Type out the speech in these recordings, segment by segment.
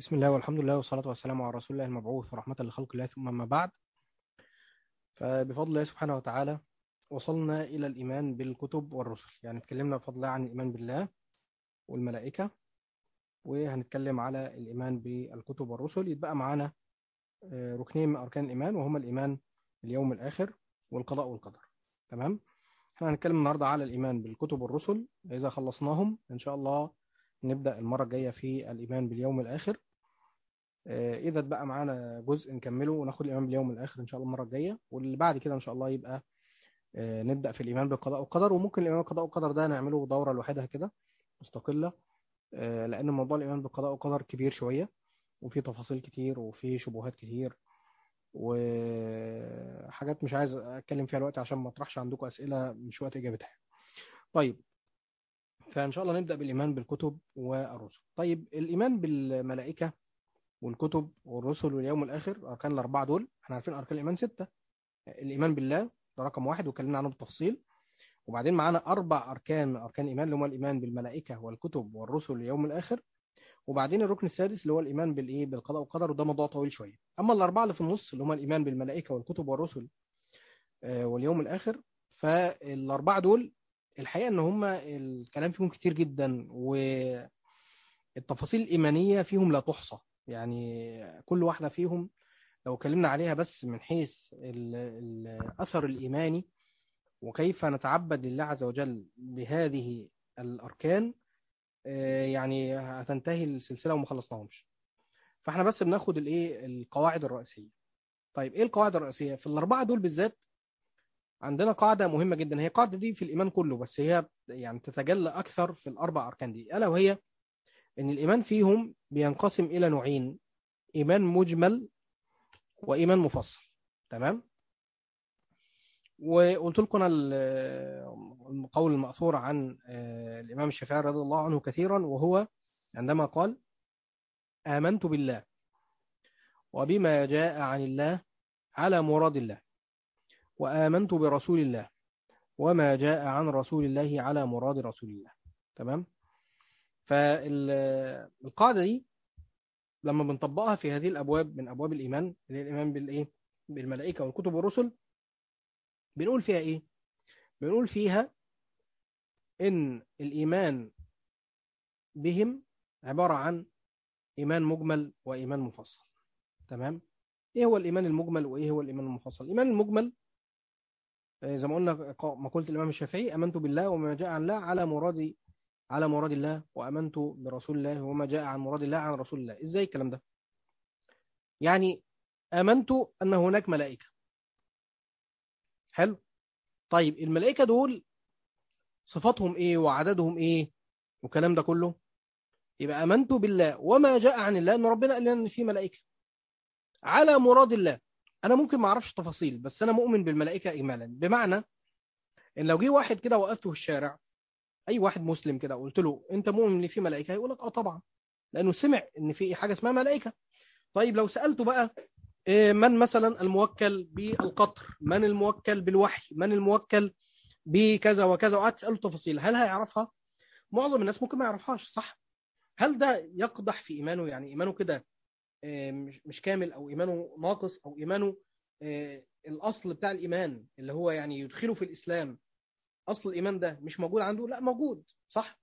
بسم الله والحمد لله والصلاة والسلام على رسول الله المبعوث ورحمة لخلق الله ثم ما بعد فبفضل الله سبحانه وتعالى وصلنا إلى الإيمان بالكتب والرسل يعني اتكلمنا بفضل الله عن الإيمان بالله والملائكة وهنتكلم على الإيمان بالكتب والرسل يتبقى معانا آه، ركنين من أركان الإيمان وهما الإيمان باليوم الآخر والقضاء والقدر تمام احنا هنتكلم النهاردة على الإيمان بالكتب والرسل إذا خلصناهم إن شاء الله نبدأ المرة الجاية في الإيمان باليوم الآخر آه، إذا اتبقى معانا جزء نكمله وناخد الإيمان باليوم الآخر إن شاء الله المرة الجاية واللي بعد كده إن شاء الله يبقى آه، نبدأ في الإيمان بالقضاء والقدر وممكن الإيمان بالقضاء والقدر ده نعمله دورة لوحدها كده مستقلة آه، لأن موضوع الإيمان بالقضاء والقدر كبير شوية وفي تفاصيل كتير وفي شبهات كتير وحاجات مش عايز أتكلم فيها الوقت عشان ما أطرحش عندكم أسئلة مش وقت إجابتها طيب فإن شاء الله نبدأ بالإيمان بالكتب والرسل طيب الإيمان بالملائكة والكتب والرسل واليوم الآخر أركان الأربعة دول احنا عارفين أركان الإيمان ستة الإيمان بالله ده رقم واحد وكلمنا عنه بالتفصيل وبعدين معانا أربع أركان من أركان الإيمان اللي هم الإيمان بالملائكة والكتب والرسل واليوم الآخر وبعدين الركن السادس اللي هو الإيمان بالإيه بالقضاء والقدر وده موضوع طويل شوية أما الأربعة اللي في النص اللي هم الإيمان بالملائكة والكتب والرسل آه، واليوم الآخر فالأربعة دول الحقيقة إن هم الكلام فيهم كتير جدا والتفاصيل الإيمانية فيهم لا تحصى يعني كل واحدة فيهم لو اتكلمنا عليها بس من حيث ال- الأثر الإيماني وكيف نتعبد لله عز وجل بهذه الأركان آه، يعني هتنتهي السلسلة وما خلصناهمش فاحنا بس بناخد الايه القواعد الرئيسية طيب ايه القواعد الرئيسية في الأربعة دول بالذات عندنا قاعدة مهمة جدا هي قاعدة دي في الإيمان كله بس هي يعني تتجلى أكثر في الأربع أركان دي ألا وهي إن الإيمان فيهم بينقسم إلى نوعين إيمان مجمل وإيمان مفصل تمام وقلت لكم أنا ال- القول المأثور عن آه، الإمام الشافعي رضي الله عنه كثيرا وهو عندما قال آمنت بالله وبما جاء عن الله على مراد الله وآمنت برسول الله وما جاء عن رسول الله على مراد رسول الله تمام فالقاعدة دي لما بنطبقها في هذه الأبواب من أبواب الإيمان اللي هي الإيمان بالإيه بالملائكة والكتب والرسل بنقول فيها إيه بنقول فيها إن الإيمان بهم عبارة عن إيمان مجمل وإيمان مفصل تمام إيه هو الإيمان المجمل وإيه هو الإيمان المفصل الإيمان المجمل آه، زي ما قلنا ق- مقولة الإمام الشافعي آمنت بالله وما جاء عن الله على مراد على مراد الله وآمنت برسول الله وما جاء عن مراد الله عن رسول الله إزاي الكلام ده يعني آمنت أن هناك ملائكة حلو طيب الملائكة دول صفاتهم إيه وعددهم إيه والكلام ده كله يبقى آمنت بالله وما جاء عن الله أن ربنا قال لنا إن في ملائكة على مراد الله أنا ممكن ما أعرفش تفاصيل بس أنا مؤمن بالملائكة إجمالا بمعنى إن لو جه واحد كده وقفته في الشارع أي واحد مسلم كده قلت له أنت مؤمن إن في ملائكة يقول لك أه طبعا لأنه سمع إن في حاجة اسمها ملائكة طيب لو سألته بقى إيه، من مثلا الموكل بالقطر من الموكل بالوحي من الموكل بكذا وكذا وقعدت تسأله تفاصيل هل هيعرفها معظم الناس ممكن ما يعرفهاش صح هل ده يقدح في إيمانه يعني إيمانه كده آه، مش مش كامل أو إيمانه ناقص أو إيمانه آه، الأصل بتاع الإيمان اللي هو يعني يدخله في الإسلام أصل الإيمان ده مش موجود عنده لا موجود صح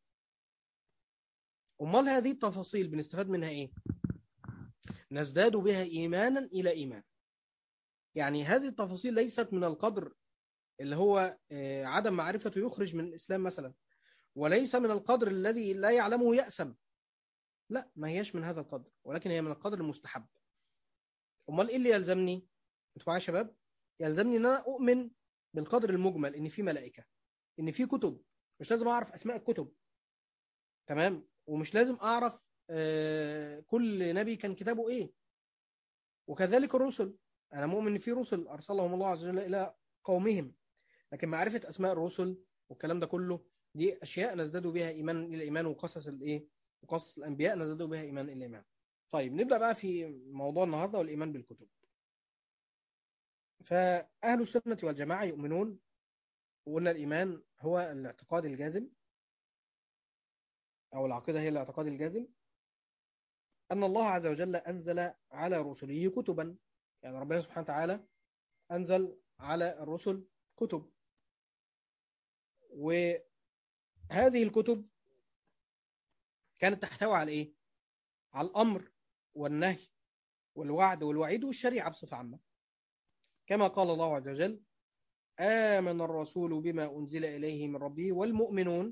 أمال هذه التفاصيل بنستفاد منها إيه نزداد بها إيمانا إلى إيمان يعني هذه التفاصيل ليست من القدر اللي هو آه، عدم معرفته يخرج من الإسلام مثلا وليس من القدر الذي لا يعلمه يأسم لا ما هيش من هذا القدر ولكن هي من القدر المستحب امال ايه اللي يلزمني انتوا معايا يا شباب يلزمني ان انا اؤمن بالقدر المجمل ان في ملائكه ان في كتب مش لازم اعرف اسماء الكتب تمام ومش لازم اعرف آه، كل نبي كان كتابه ايه وكذلك الرسل انا مؤمن ان في رسل ارسلهم الله عز وجل الى قومهم لكن معرفه اسماء الرسل والكلام ده كله دي اشياء نزداد بها ايمان الى ايمان وقصص الايه وقصص الانبياء نزداد بها ايمان الى ايمان طيب نبدا بقى في موضوع النهارده والايمان بالكتب فاهل السنه والجماعه يؤمنون وقلنا الايمان هو الاعتقاد الجازم او العقيده هي الاعتقاد الجازم أن الله عز وجل أنزل على رسله كتبا يعني ربنا سبحانه وتعالى أنزل على الرسل كتب وهذه الكتب كانت تحتوي على إيه؟ على الأمر والنهي والوعد والوعيد والشريعة بصفة عامة كما قال الله عز وجل آمن الرسول بما أنزل إليه من ربه والمؤمنون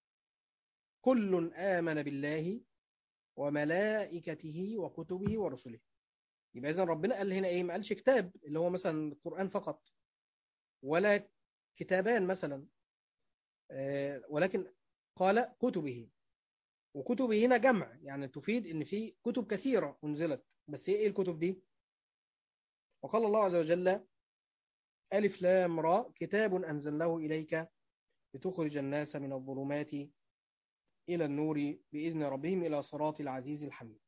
كل آمن بالله وملائكته وكتبه ورسله يبقى إذن ربنا قال هنا إيه ما قالش كتاب اللي هو مثلا القرآن فقط ولا كتابان مثلا ولكن قال كتبه وكتبه هنا جمع يعني تفيد ان في كتب كثيرة انزلت بس ايه الكتب دي وقال الله عز وجل ألف لام راء كتاب أنزلناه إليك لتخرج الناس من الظلمات إلى النور بإذن ربهم إلى صراط العزيز الحميد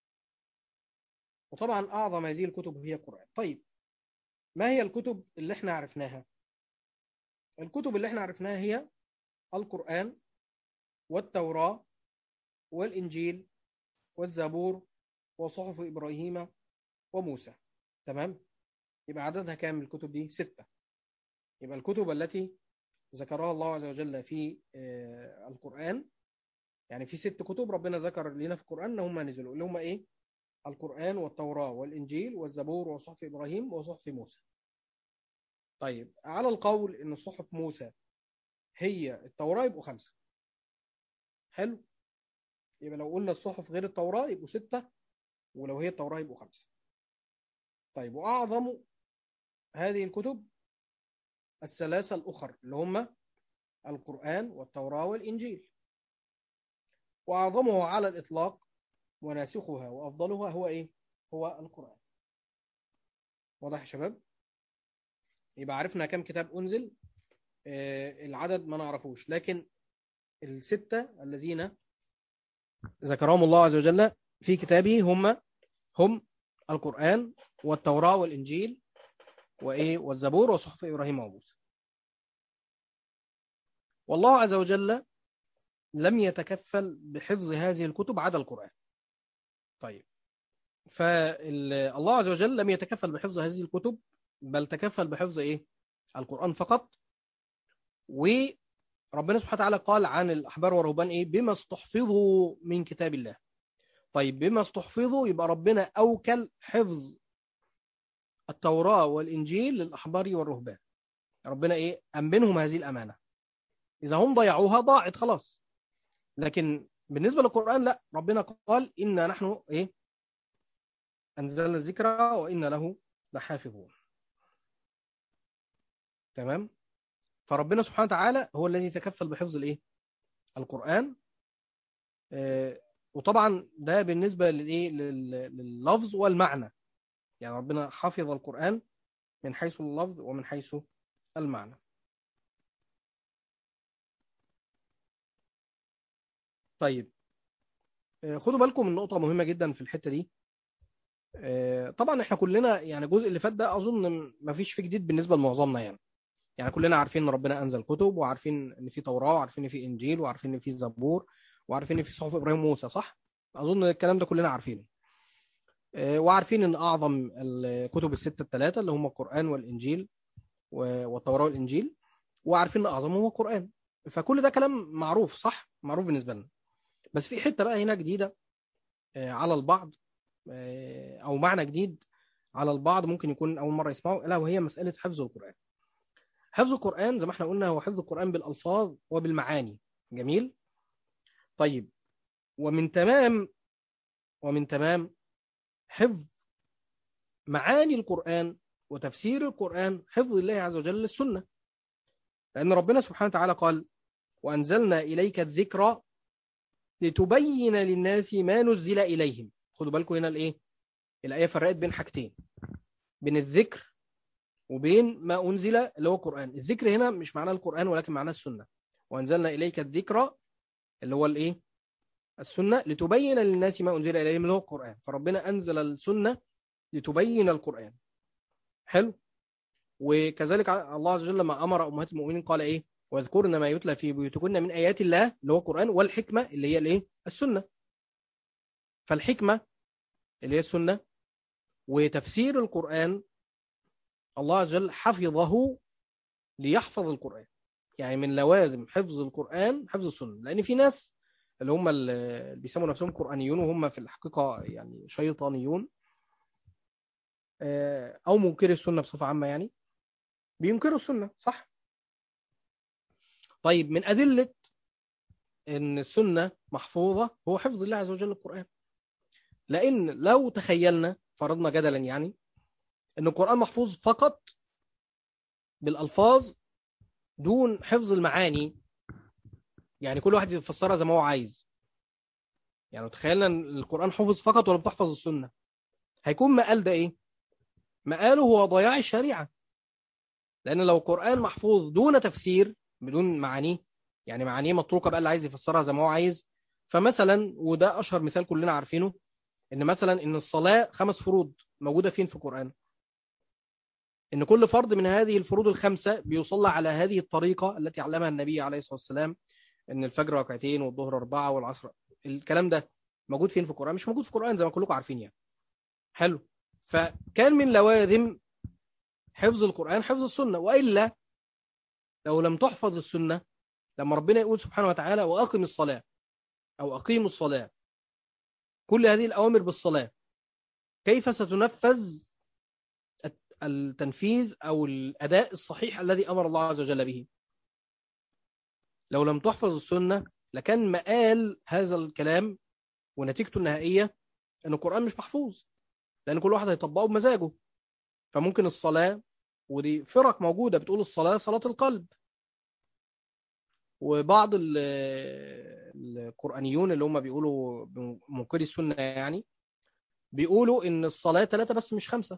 وطبعا أعظم هذه الكتب هي القرآن طيب ما هي الكتب اللي احنا عرفناها الكتب اللي احنا عرفناها هي القرآن والتوراة والإنجيل والزبور وصحف إبراهيم وموسى تمام يبقى عددها كام الكتب دي ستة يبقى الكتب التي ذكرها الله عز وجل في القرآن يعني في ست كتب ربنا ذكر لنا في القرآن ان هم نزلوا اللي هم ايه القرآن والتوراة والإنجيل والزبور وصحف إبراهيم وصحف موسى طيب على القول ان صحف موسى هي التوراة يبقوا خمسة حلو يبقى لو قلنا الصحف غير التوراة يبقوا ستة ولو هي التوراة يبقوا خمسة طيب وأعظم هذه الكتب الثلاثة الأخر اللي هم القرآن والتوراة والإنجيل وأعظمها على الإطلاق وناسخها وأفضلها هو إيه؟ هو القرآن واضح يا شباب؟ يبقى عرفنا كم كتاب أنزل آه العدد ما نعرفوش لكن الستة الذين ذكرهم الله عز وجل في كتابه هم هم القرآن والتوراة والإنجيل وإيه والزبور وصحف إبراهيم وموسى والله عز وجل لم يتكفل بحفظ هذه الكتب عدا القرآن طيب فالله عز وجل لم يتكفل بحفظ هذه الكتب بل تكفل بحفظ إيه القرآن فقط وربنا سبحانه وتعالى قال عن الأحبار والرهبان إيه بما استحفظوا من كتاب الله طيب بما استحفظوا يبقى ربنا أوكل حفظ التوراة والإنجيل للأحبار والرهبان ربنا إيه أمنهم هذه الأمانة إذا هم ضيعوها ضاعت خلاص لكن بالنسبة للقرآن لا ربنا قال إنا نحن إيه أنزلنا الذكرى وإنا له لحافظون تمام فربنا سبحانه وتعالى هو الذي تكفل بحفظ الإيه القرآن آه وطبعا ده بالنسبة للإيه لللفظ والمعنى يعني ربنا حفظ القرآن من حيث اللفظ ومن حيث المعنى طيب خدوا بالكم من نقطة مهمة جدا في الحتة دي طبعا احنا كلنا يعني الجزء اللي فات ده اظن ما فيش فيه جديد بالنسبة لمعظمنا يعني يعني كلنا عارفين ان ربنا انزل كتب وعارفين ان في توراة وعارفين ان في انجيل وعارفين ان في زبور وعارفين ان في صحف ابراهيم وموسى صح اظن الكلام ده كلنا عارفينه وعارفين ان اعظم الكتب الستة الثلاثة اللي هم القرآن والانجيل والتوراة والانجيل وعارفين ان اعظمهم هو القرآن فكل ده كلام معروف صح معروف بالنسبة لنا بس في حتة بقى هنا جديدة على البعض او معنى جديد على البعض ممكن يكون اول مرة يسمعه الا وهي مسألة حفظ القرآن حفظ القرآن زي ما احنا قلنا هو حفظ القرآن بالالفاظ وبالمعاني جميل طيب ومن تمام ومن تمام حفظ معاني القرآن وتفسير القرآن حفظ الله عز وجل للسنة لأن ربنا سبحانه وتعالى قال وأنزلنا إليك الذكرى لتبين للناس ما نزل إليهم خدوا بالكم هنا الإيه الآية فرقت بين حاجتين بين الذكر وبين ما أنزل اللي هو القرآن الذكر هنا مش معناه القرآن ولكن معناه السنة وأنزلنا إليك الذكرى اللي هو الإيه السنة لتبين للناس ما أنزل إليهم اللي هو القرآن فربنا أنزل السنة لتبين القرآن حلو وكذلك الله عز وجل لما أمر أمهات المؤمنين قال إيه واذكرن ما يتلى في بيوتكن من آيات الله اللي هو القرآن والحكمة اللي هي الإيه السنة فالحكمة اللي هي السنة وتفسير القرآن الله عز وجل حفظه ليحفظ القرآن يعني من لوازم حفظ القرآن حفظ السنة لأن في ناس اللي هم اللي بيسموا نفسهم قرآنيون وهم في الحقيقة يعني شيطانيون أو منكري السنة بصفة عامة يعني بينكروا السنة صح طيب من أدلة أن السنة محفوظة هو حفظ الله عز وجل القرآن لأن لو تخيلنا فرضنا جدلا يعني أن القرآن محفوظ فقط بالألفاظ دون حفظ المعاني يعني كل واحد يفسرها زي ما هو عايز يعني تخيلنا ان القرآن حفظ فقط ولا بتحفظ السنة هيكون مقال ده ايه مقاله هو ضياع الشريعة لان لو القرآن محفوظ دون تفسير بدون معانيه يعني معانيه متروكة بقى اللي عايز يفسرها زي ما هو عايز فمثلا وده اشهر مثال كلنا عارفينه ان مثلا ان الصلاة خمس فروض موجودة فين في القرآن ان كل فرض من هذه الفروض الخمسة بيصلى على هذه الطريقة التي علمها النبي عليه الصلاة والسلام ان الفجر ركعتين والظهر أربعة والعصر الكلام ده موجود فين في القرآن مش موجود في القرآن زي ما كلكم عارفين يعني حلو فكان من لوازم حفظ القرآن حفظ السنة وإلا لو لم تحفظ السنة لما ربنا يقول سبحانه وتعالى وأقم الصلاة أو أقيموا الصلاة كل هذه الأوامر بالصلاة كيف ستنفذ التنفيذ أو الأداء الصحيح الذي أمر الله عز وجل به لو لم تحفظ السنة لكان مقال هذا الكلام ونتيجته النهائية أن القرآن مش محفوظ لأن كل واحد هيطبقه بمزاجه فممكن الصلاة ودي فرق موجودة بتقول الصلاة صلاة القلب وبعض القرآنيون اللي هم بيقولوا منكري السنة يعني بيقولوا ان الصلاة ثلاثة بس مش خمسة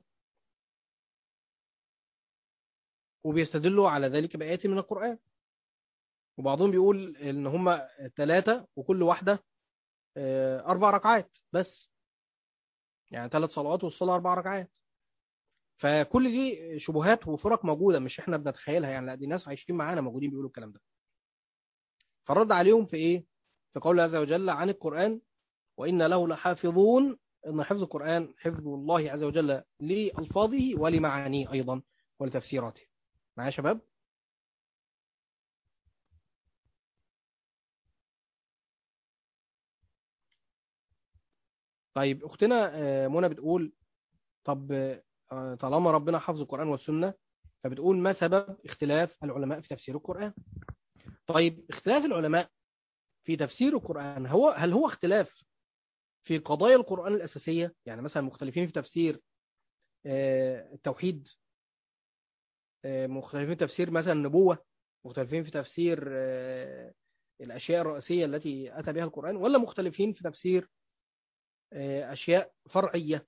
وبيستدلوا على ذلك بآيات من القرآن وبعضهم بيقول ان هم ثلاثة وكل واحدة أربع ركعات بس يعني ثلاث صلوات والصلاة أربع ركعات فكل دي شبهات وفرق موجودة مش احنا بنتخيلها يعني لا دي ناس عايشين معانا موجودين بيقولوا الكلام ده فرد عليهم في ايه في قول عز وجل عن القرآن وإن له لحافظون ان حفظ القرآن حفظ الله عز وجل لألفاظه ولمعانيه أيضا ولتفسيراته معايا يا شباب طيب اختنا منى بتقول طب طالما ربنا حفظ القرآن والسنة فبتقول ما سبب اختلاف العلماء في تفسير القرآن طيب اختلاف العلماء في تفسير القرآن هو هل هو اختلاف في قضايا القرآن الأساسية يعني مثلا مختلفين في تفسير التوحيد مختلفين في تفسير مثلا النبوة مختلفين في تفسير الأشياء الرئيسية التي أتى بها القرآن ولا مختلفين في تفسير أشياء فرعية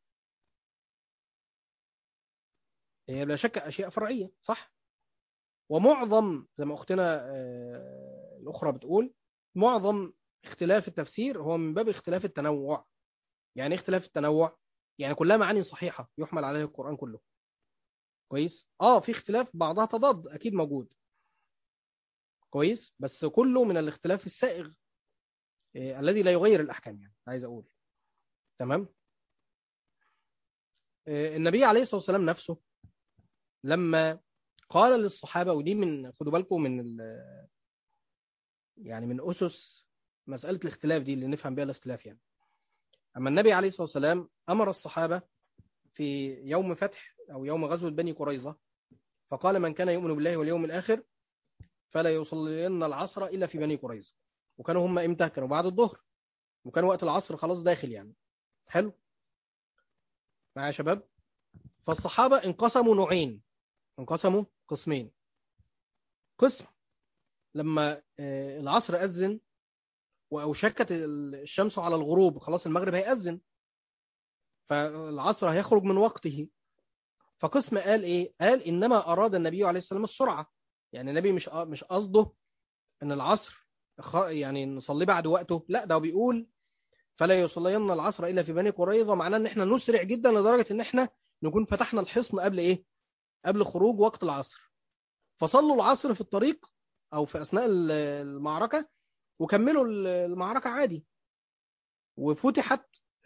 هي بلا شك أشياء فرعية صح ومعظم زي ما أختنا الأخرى بتقول معظم اختلاف التفسير هو من باب اختلاف التنوع يعني اختلاف التنوع يعني كلها معاني صحيحة يحمل عليها القرآن كله كويس اه في اختلاف بعضها تضاد اكيد موجود كويس بس كله من الاختلاف السائغ إيه الذي لا يغير الاحكام يعني عايز اقول تمام إيه النبي عليه الصلاة والسلام نفسه لما قال للصحابة ودي من خدوا بالكم من يعني من أسس مسألة الاختلاف دي اللي نفهم بها الاختلاف يعني أما النبي عليه الصلاة والسلام أمر الصحابة في يوم فتح أو يوم غزوة بني قريظة فقال من كان يؤمن بالله واليوم الآخر فلا يصلين العصر إلا في بني قريظة وكانوا هم إمتى كانوا بعد الظهر وكان وقت العصر خلاص داخل يعني حلو معايا يا شباب فالصحابة انقسموا نوعين انقسموا قسمين قسم لما العصر أذن وأوشكت الشمس على الغروب خلاص المغرب هيأذن فالعصر هيخرج من وقته فقسم قال ايه قال انما اراد النبي عليه السلام السرعه يعني النبي مش مش قصده ان العصر يعني نصلي بعد وقته لا ده بيقول فلا يصلين العصر الا في بني قريظه معناه ان احنا نسرع جدا لدرجه ان احنا نكون فتحنا الحصن قبل ايه قبل خروج وقت العصر فصلوا العصر في الطريق او في اثناء المعركه وكملوا المعركه عادي وفتحت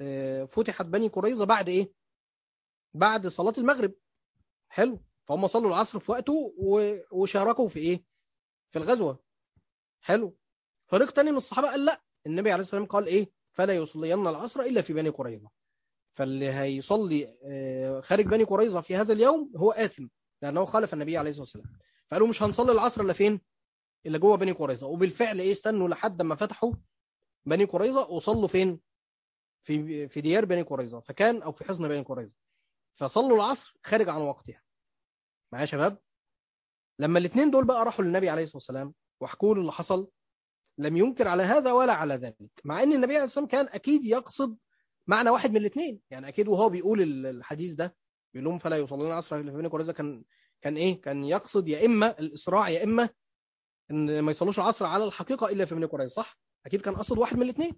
آه، فتحت بني قريظة بعد ايه بعد صلاة المغرب حلو فهم صلوا العصر في وقته و- وشاركوا في ايه في الغزوة حلو فريق تاني من الصحابة قال لا النبي عليه الصلاة والسلام قال ايه فلا يصلين العصر إلا في بني قريظة فاللي هيصلي آه، خارج بني قريظة في هذا اليوم هو آثم لأنه خالف النبي عليه الصلاة والسلام فقالوا مش هنصلي العصر إلا فين إلا جوه بني قريظة وبالفعل إيه استنوا لحد ما فتحوا بني قريظة وصلوا فين في في ديار بني قريظة فكان أو في حصن بني قريظة فصلوا العصر خارج عن وقتها معايا يا شباب لما الاثنين دول بقى راحوا للنبي عليه الصلاة والسلام وحكوا له اللي حصل لم ينكر على هذا ولا على ذلك مع ان النبي عليه الصلاة والسلام كان اكيد يقصد معنى واحد من الاثنين يعني اكيد وهو بيقول ال- الحديث ده بيقول لهم فلا يصلون العصر الا في بني قريظة كان كان ايه كان يقصد يا اما الاسراع يا اما ان ما يصلوش العصر على الحقيقة الا في بني قريظة صح اكيد كان قصد واحد من الاثنين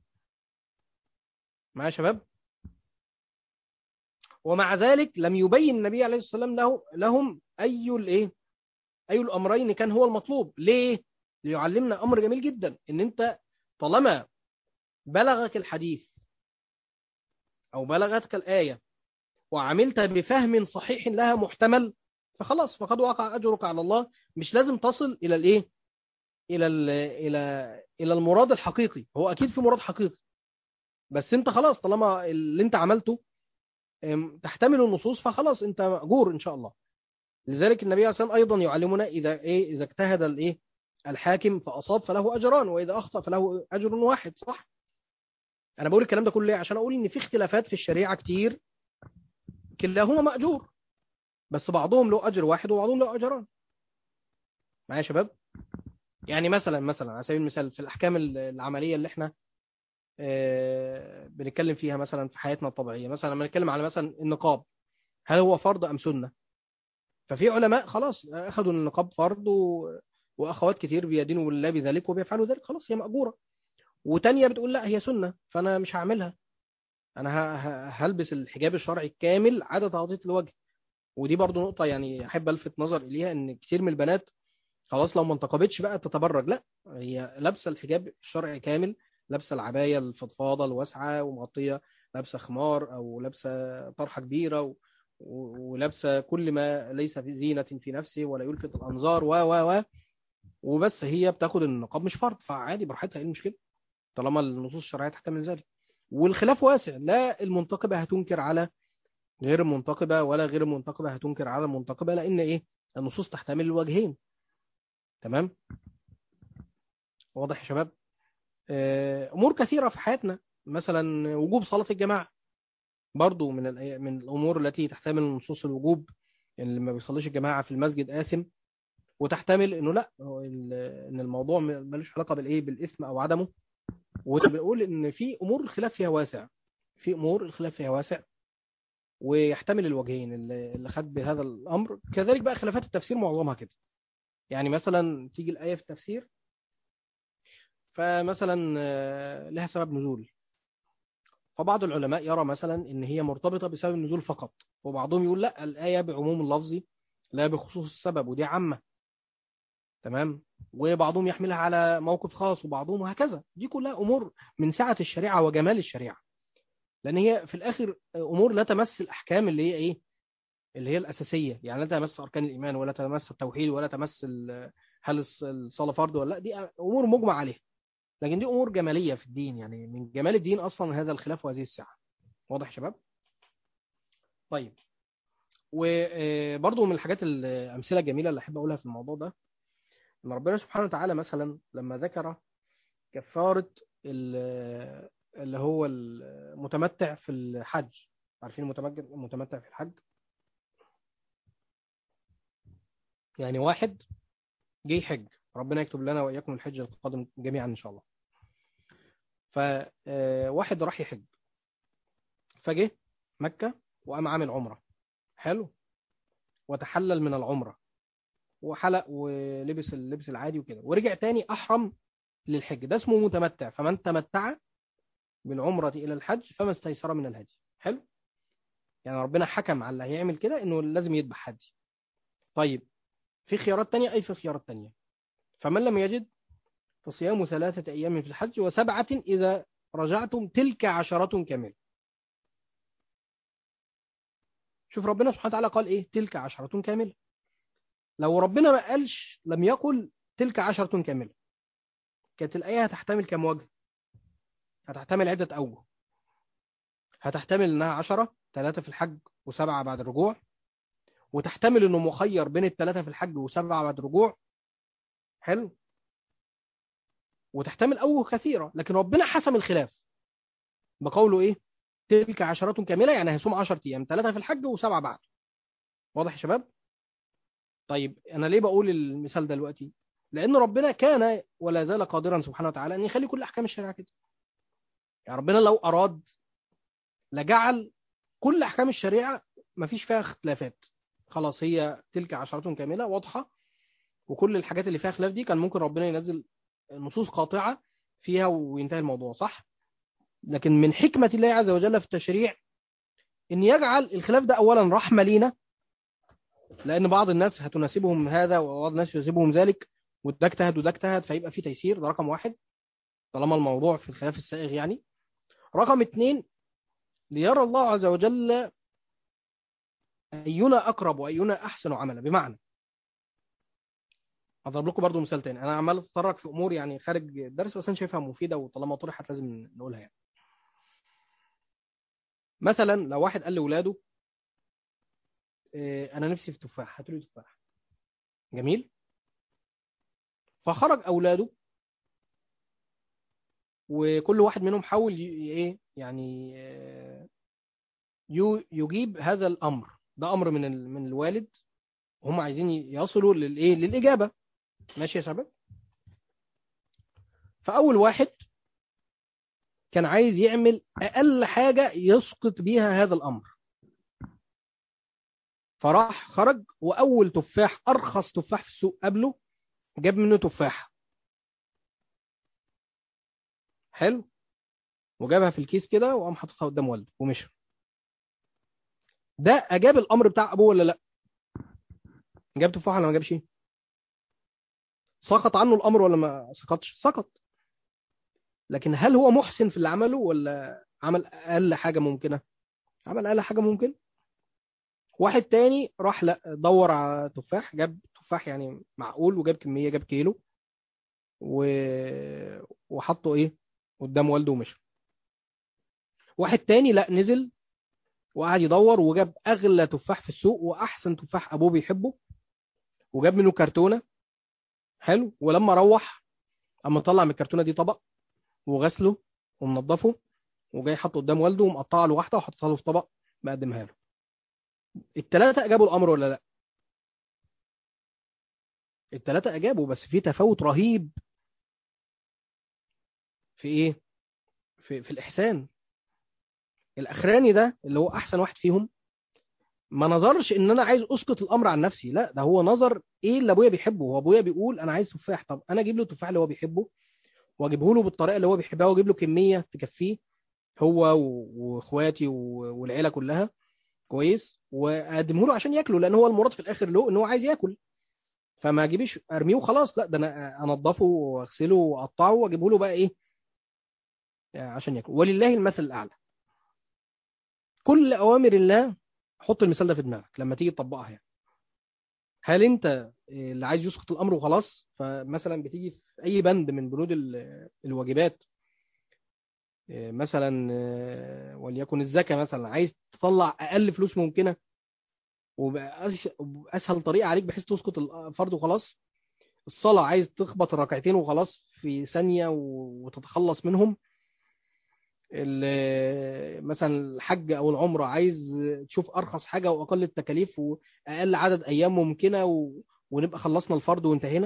معايا يا شباب ومع ذلك لم يبين النبي عليه الصلاة والسلام له لهم أي الإيه أي الأمرين كان هو المطلوب ليه؟ ليعلمنا أمر جميل جدا إن أنت طالما بلغك الحديث أو بلغتك الآية وعملت بفهم صحيح لها محتمل فخلاص فقد وقع أجرك على الله مش لازم تصل إلى الإيه؟ إلى ال إلى إلى المراد الحقيقي هو أكيد في مراد حقيقي بس أنت خلاص طالما اللي أنت عملته أم، تحتمل النصوص فخلاص انت مأجور ان شاء الله لذلك النبي عليه الصلاه والسلام ايضا يعلمنا اذا ايه اذا اجتهد الايه الحاكم فاصاب فله اجران واذا اخطا فله اجر واحد صح انا بقول الكلام ده كله ليه عشان اقول ان في اختلافات في الشريعه كتير كلاهما ماجور بس بعضهم له اجر واحد وبعضهم له اجران معايا يا شباب يعني مثلا مثلا على سبيل المثال في الاحكام العمليه اللي احنا آه، بنتكلم فيها مثلا في حياتنا الطبيعيه مثلا لما نتكلم على مثلا النقاب هل هو فرض ام سنه ففي علماء خلاص اخذوا النقاب فرض و... واخوات كتير بيدينوا بالله بذلك وبيفعلوا ذلك خلاص هي مأجوره وتانية بتقول لا هي سنه فانا مش هعملها انا ه... ه- هلبس الحجاب الشرعي الكامل عدا تغطيه الوجه ودي برضو نقطه يعني احب الفت نظر اليها ان كتير من البنات خلاص لو ما انتقبتش بقى تتبرج لا هي لابسه الحجاب الشرعي كامل لابسه العبايه الفضفاضه الواسعه ومغطيه لابسه خمار او لابسه طرحه كبيره و... و- ولابسه كل ما ليس في زينه في نفسه ولا يلفت الانظار و و و وبس هي بتاخد النقاب مش فرض فعادي براحتها ايه المشكله طالما النصوص الشرعيه تحتمل ذلك والخلاف واسع لا المنتقبه هتنكر على غير المنتقبه ولا غير المنتقبه هتنكر على المنتقبه لان ايه النصوص تحتمل الوجهين تمام واضح يا شباب آه، امور كثيره في حياتنا مثلا وجوب صلاه الجماعه برضو من الأي- من الامور التي تحتمل نصوص الوجوب يعني اللي ما بيصليش الجماعه في المسجد آثم وتحتمل انه لا هو ال- ان الموضوع م- ملوش علاقه بالايه بالاثم او عدمه وبنقول ان في امور الخلاف فيها واسع في امور الخلاف فيها واسع ويحتمل الوجهين اللي اللي خد بهذا الامر كذلك بقى خلافات التفسير معظمها كده يعني مثلا تيجي الايه في التفسير فمثلا آه، لها سبب نزول فبعض العلماء يرى مثلا ان هي مرتبطه بسبب النزول فقط وبعضهم يقول لا الايه بعموم اللفظ لا بخصوص السبب ودي عامه تمام وبعضهم يحملها على موقف خاص وبعضهم وهكذا دي كلها امور من سعه الشريعه وجمال الشريعه لان هي في الاخر امور لا تمس الاحكام اللي هي ايه اللي هي الاساسيه يعني لا تمس اركان الايمان ولا تمس التوحيد ولا تمس ال- هل الص- الصلاه فرض ولا لا دي امور مجمع عليها لكن دي امور جماليه في الدين يعني من جمال الدين اصلا هذا الخلاف وهذه السعه واضح يا شباب طيب وبرضه من الحاجات الامثله الجميله اللي احب اقولها في الموضوع ده ان ربنا سبحانه وتعالى مثلا لما ذكر كفاره ال- اللي هو المتمتع في الحج عارفين المتمتع المتمتع في الحج يعني واحد جه يحج ربنا يكتب لنا واياكم الحج القادم جميعا ان شاء الله فواحد راح يحج فجه مكة وقام عامل عمرة حلو وتحلل من العمرة وحلق ولبس اللبس العادي وكده ورجع تاني أحرم للحج ده اسمه متمتع فمن تمتع بالعمرة إلى الحج فما استيسر من الهدي حلو يعني ربنا حكم على اللي هيعمل كده إنه لازم يذبح هدي طيب في خيارات تانية أي في خيارات تانية فمن لم يجد فصيام ثلاثة أيام في الحج وسبعة إذا رجعتم تلك عشرة كاملة شوف ربنا سبحانه وتعالى قال ايه تلك عشرة كاملة لو ربنا ما قالش لم يقل تلك عشرة كاملة كانت الآية هتحتمل كم وجه هتحتمل عدة أوجه هتحتمل إنها عشرة ثلاثة في الحج وسبعة بعد الرجوع وتحتمل إنه مخير بين الثلاثة في الحج وسبعة بعد الرجوع حلو وتحتمل أوجه كثيرة لكن ربنا حسم الخلاف بقوله إيه تلك عشرة كاملة يعني هيصوم 10 أيام ثلاثة في الحج وسبعة بعد واضح يا شباب طيب أنا ليه بقول المثال ده دلوقتي لأن ربنا كان ولا زال قادرا سبحانه وتعالى أن يخلي كل أحكام الشريعة كده يعني ربنا لو أراد لجعل كل أحكام الشريعة مفيش فيها اختلافات خلاص هي تلك عشرة كاملة واضحة وكل الحاجات اللي فيها خلاف دي كان ممكن ربنا ينزل نصوص قاطعة فيها وينتهي الموضوع صح لكن من حكمة الله عز وجل في التشريع ان يجعل الخلاف ده اولا رحمة لينا لان بعض الناس هتناسبهم هذا وبعض الناس يناسبهم ذلك وده اجتهد وده اجتهد فيبقى في تيسير ده رقم واحد طالما الموضوع في الخلاف السائغ يعني رقم اتنين ليرى الله عز وجل أينا أقرب وأينا أحسن عملا بمعنى أضرب لكم برضو مثال تاني أنا عمال أتطرق في أمور يعني خارج الدرس بس أنا شايفها مفيدة وطالما طرحت لازم نقولها يعني مثلا لو واحد قال لأولاده إيه، أنا نفسي في تفاح هاتوا لي تفاح جميل فخرج أولاده وكل واحد منهم حاول ي- ايه يعني آه، يو- يجيب هذا الامر ده امر من ال- من الوالد هم عايزين يصلوا للايه للاجابه ماشي يا شباب فاول واحد كان عايز يعمل اقل حاجه يسقط بيها هذا الامر فراح خرج واول تفاح ارخص تفاح في السوق قبله جاب منه تفاحه حلو وجابها في الكيس كده وقام حاططها قدام والده ومشى ده اجاب الامر بتاع ابوه ولا لا جاب تفاحه ولا ما جابش سقط عنه الامر ولا ما سقطش سقط لكن هل هو محسن في اللي عمله ولا عمل اقل حاجه ممكنه عمل اقل حاجه ممكن واحد تاني راح لا دور على تفاح جاب تفاح يعني معقول وجاب كميه جاب كيلو و... وحطه ايه قدام والده ومشى واحد تاني لا نزل وقعد يدور وجاب اغلى تفاح في السوق واحسن تفاح ابوه بيحبه وجاب منه كرتونه حلو ولما روح اما طلع من الكرتونه دي طبق وغسله ومنضفه وجاي حاطه قدام والده ومقطعه له واحده وحطها له في طبق مقدمها له الثلاثه اجابوا الامر ولا لا الثلاثه اجابوا بس في تفاوت رهيب في ايه في في الاحسان الاخراني ده اللي هو احسن واحد فيهم ما نظرش ان انا عايز اسقط الامر عن نفسي لا ده هو نظر ايه اللي ابويا بيحبه هو ابويا بيقول انا عايز تفاح طب انا اجيب له التفاح اللي هو بيحبه واجيبه له بالطريقه اللي هو بيحبها واجيب له كميه تكفيه هو و- واخواتي و- والعيله كلها كويس واقدمه له عشان ياكله لان هو المراد في الاخر له ان هو عايز ياكل فما اجيبش ارميه وخلاص لا ده انا انضفه واغسله واقطعه واجيبه له بقى ايه عشان ياكل ولله المثل الاعلى كل اوامر الله حط المثال ده في دماغك لما تيجي تطبقها يعني هل انت اللي عايز يسقط الامر وخلاص فمثلا بتيجي في اي بند من بنود ال- الواجبات مثلا وليكن الزكاه مثلا عايز تطلع اقل فلوس ممكنه واسهل طريقه عليك بحيث تسقط الفرض وخلاص الصلاه عايز تخبط الركعتين وخلاص في ثانيه وتتخلص منهم ال- مثلا الحج او العمره عايز تشوف ارخص حاجه واقل التكاليف واقل عدد ايام ممكنه و... ونبقى خلصنا الفرض وانتهينا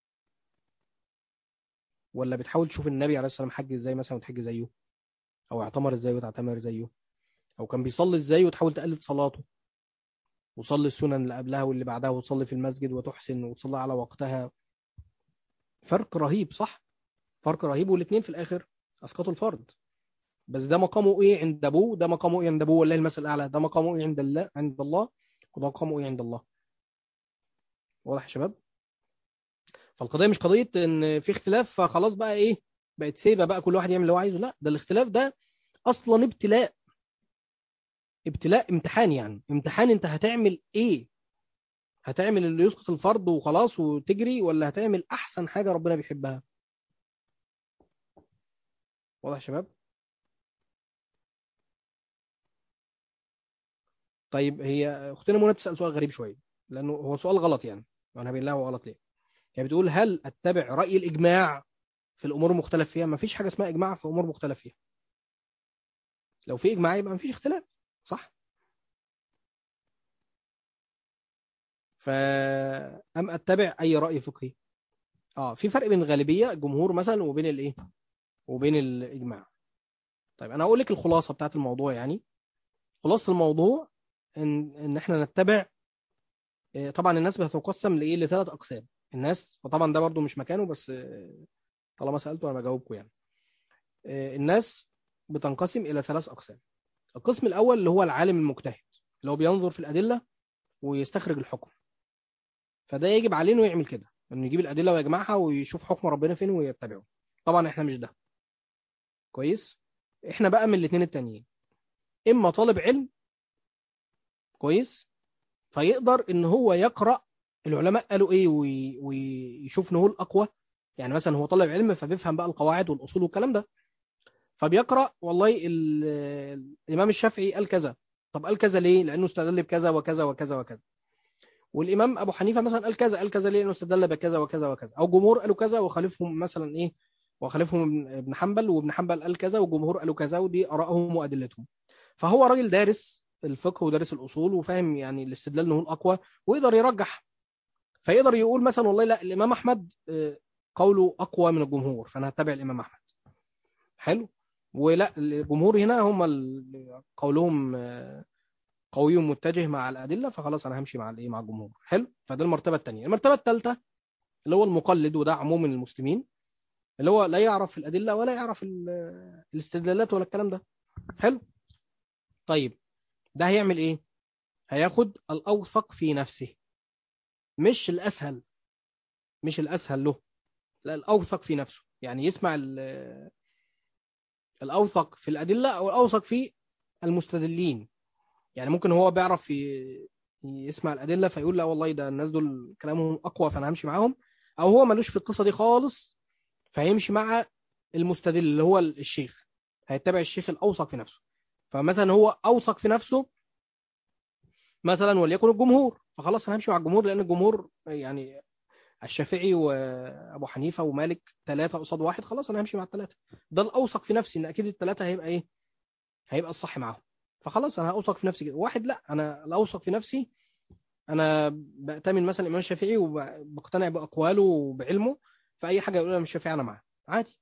ولا بتحاول تشوف النبي عليه الصلاه والسلام حج ازاي مثلا وتحج زيه او اعتمر ازاي وتعتمر زيه او كان بيصلي ازاي وتحاول تقلد صلاته وصلي السنن اللي قبلها واللي بعدها وتصلي في المسجد وتحسن وتصلي على وقتها فرق رهيب صح فرق رهيب والاثنين في الاخر اسقطوا الفرض بس ده مقامه ايه عند ابوه ده مقامه ايه عند ابوه والله المثل الاعلى ده مقامه ايه عند الله عند الله وده مقامه ايه عند الله واضح يا شباب فالقضيه مش قضيه ان في اختلاف فخلاص بقى ايه بقت سيبه بقى كل واحد يعمل اللي هو عايزه لا ده الاختلاف ده اصلا ابتلاء ابتلاء امتحان يعني امتحان انت هتعمل ايه هتعمل اللي يسقط الفرض وخلاص وتجري ولا هتعمل احسن حاجه ربنا بيحبها واضح يا شباب طيب هي اختنا منى بتسال سؤال غريب شويه لانه هو سؤال غلط يعني وانا هبين لها هو غلط ليه هي بتقول هل اتبع راي الاجماع في الامور المختلف فيها ما فيش حاجه اسمها اجماع في امور مختلف فيها لو في اجماع يبقى ما فيش اختلاف صح فأم أتبع أي رأي فقهي اه في فرق بين الغالبية الجمهور مثلا وبين الايه وبين الإجماع طيب أنا هقول لك الخلاصة بتاعت الموضوع يعني خلاصة الموضوع إن إن إحنا نتبع آه، طبعا الناس بتتقسم لإيه لثلاث أقسام الناس وطبعا ده برضو مش مكانه بس آه، طالما سألته أنا بجاوبكم يعني آه، الناس بتنقسم إلى ثلاث أقسام القسم الأول اللي هو العالم المجتهد اللي هو بينظر في الأدلة ويستخرج الحكم فده يجب عليه انه يعمل كده انه يجيب الادله ويجمعها ويشوف حكم ربنا فين ويتبعه طبعا احنا مش ده كويس احنا بقى من الاثنين التانيين اما طالب علم كويس فيقدر ان هو يقرا العلماء قالوا ايه وي- ويشوف ان هو الاقوى يعني مثلا هو طالب علم فبيفهم بقى القواعد والاصول والكلام ده فبيقرا والله ال- الامام الشافعي قال كذا طب قال كذا ليه لانه استدل بكذا وكذا وكذا وكذا والامام ابو حنيفه مثلا قال كذا قال كذا ليه لانه استدل بكذا وكذا وكذا او جمهور قالوا كذا وخالفهم مثلا ايه وخالفهم ابن- ابن حنبل وابن حنبل قال كذا والجمهور قالوا كذا ودي ارائهم وادلتهم فهو راجل دارس الفقه ودارس الاصول وفاهم يعني الاستدلال انه هو الاقوى ويقدر يرجح فيقدر يقول مثلا والله لا الامام احمد آه، قوله اقوى من الجمهور فانا هتبع الامام احمد حلو ولا الجمهور هنا هم ال- قولهم آه، قوي متجه مع الادله فخلاص انا همشي مع الايه مع الجمهور حلو فده المرتبه الثانيه المرتبه الثالثه اللي هو المقلد وده عموم المسلمين اللي هو لا يعرف الادله ولا يعرف ال- الاستدلالات ولا الكلام ده حلو طيب ده هيعمل ايه هياخد الاوثق في نفسه مش الاسهل مش الاسهل له لا الاوثق في نفسه يعني يسمع ال- الاوثق في الادله او الاوثق في المستدلين يعني ممكن هو بيعرف ي- يسمع الأدلة فيقول لا والله ده الناس دول كلامهم أقوى فأنا همشي معاهم أو هو ملوش في القصة دي خالص فهيمشي مع المستدل اللي هو الشيخ هيتبع الشيخ الأوثق في نفسه فمثلا هو أوثق في نفسه مثلا وليكن الجمهور فخلاص أنا همشي مع الجمهور لأن الجمهور يعني الشافعي وأبو حنيفة ومالك ثلاثة قصاد واحد خلاص أنا همشي مع الثلاثة ده الأوثق في نفسي إن أكيد الثلاثة هيبقى إيه هيبقى الصح معاهم فخلاص انا هوثق في نفسي كده واحد لا انا لا اوثق في نفسي انا بأتمن مثلا الامام الشافعي وبقتنع باقواله وبعلمه فاي حاجه يقولها الامام الشافعي انا معاه عادي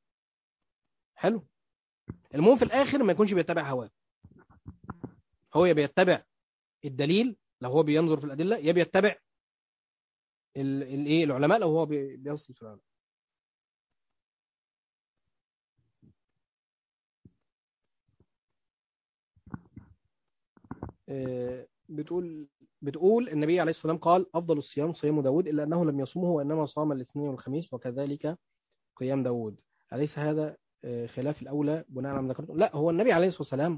حلو المهم في الاخر ما يكونش بيتبع هواه هو يا بيتبع الدليل لو هو بينظر في الادله يا بيتبع ال- الايه العلماء لو هو بي- بيوصل في العلماء آه، بتقول بتقول النبي عليه الصلاة والسلام قال أفضل الصيام صيام داود إلا أنه لم يصومه وإنما صام الاثنين والخميس وكذلك قيام داود أليس هذا آه، خلاف الأولى بناء على ما ذكرته لا هو النبي عليه الصلاة والسلام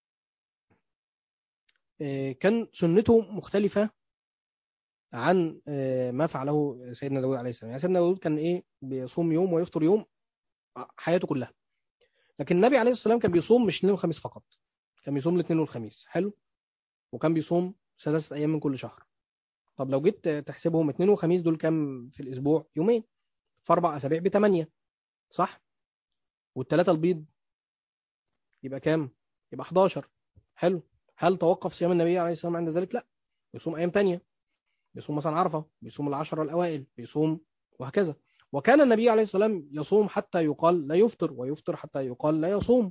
آه، كان سنته مختلفة عن آه، ما فعله سيدنا داود عليه السلام يعني سيدنا داود كان إيه بيصوم يوم ويفطر يوم حياته كلها لكن النبي عليه الصلاة والسلام كان بيصوم مش الاثنين والخميس فقط كان بيصوم الاثنين والخميس حلو وكان بيصوم ثلاثة أيام من كل شهر طب لو جيت تحسبهم اثنين وخميس دول كام في الأسبوع يومين في أربع أسابيع بثمانية صح والثلاثة البيض يبقى كام يبقى 11 حلو هل توقف صيام النبي عليه الصلاة والسلام عند ذلك لا بيصوم أيام تانية بيصوم مثلا عرفة بيصوم العشرة الأوائل بيصوم وهكذا وكان النبي عليه الصلاة والسلام يصوم حتى يقال لا يفطر ويفطر حتى يقال لا يصوم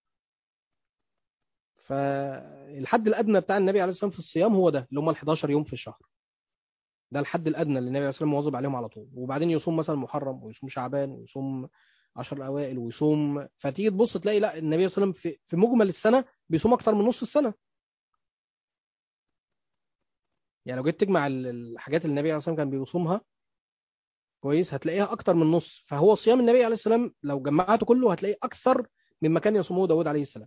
فالحد الادنى بتاع النبي عليه الصلاه والسلام في الصيام هو ده اللي هم ال 11 يوم في الشهر ده الحد الادنى اللي النبي عليه الصلاه والسلام مواظب عليهم على طول وبعدين يصوم مثلا محرم ويصوم شعبان ويصوم 10 الاوائل ويصوم فتيجي تبص تلاقي لا النبي صلى الله عليه وسلم في في مجمل السنه بيصوم اكتر من نص السنه يعني لو جيت تجمع ال- الحاجات اللي النبي عليه الصلاه والسلام كان بيصومها كويس هتلاقيها اكتر من نص فهو صيام النبي عليه السلام لو جمعته كله هتلاقيه اكثر مما كان يصومه داود عليه السلام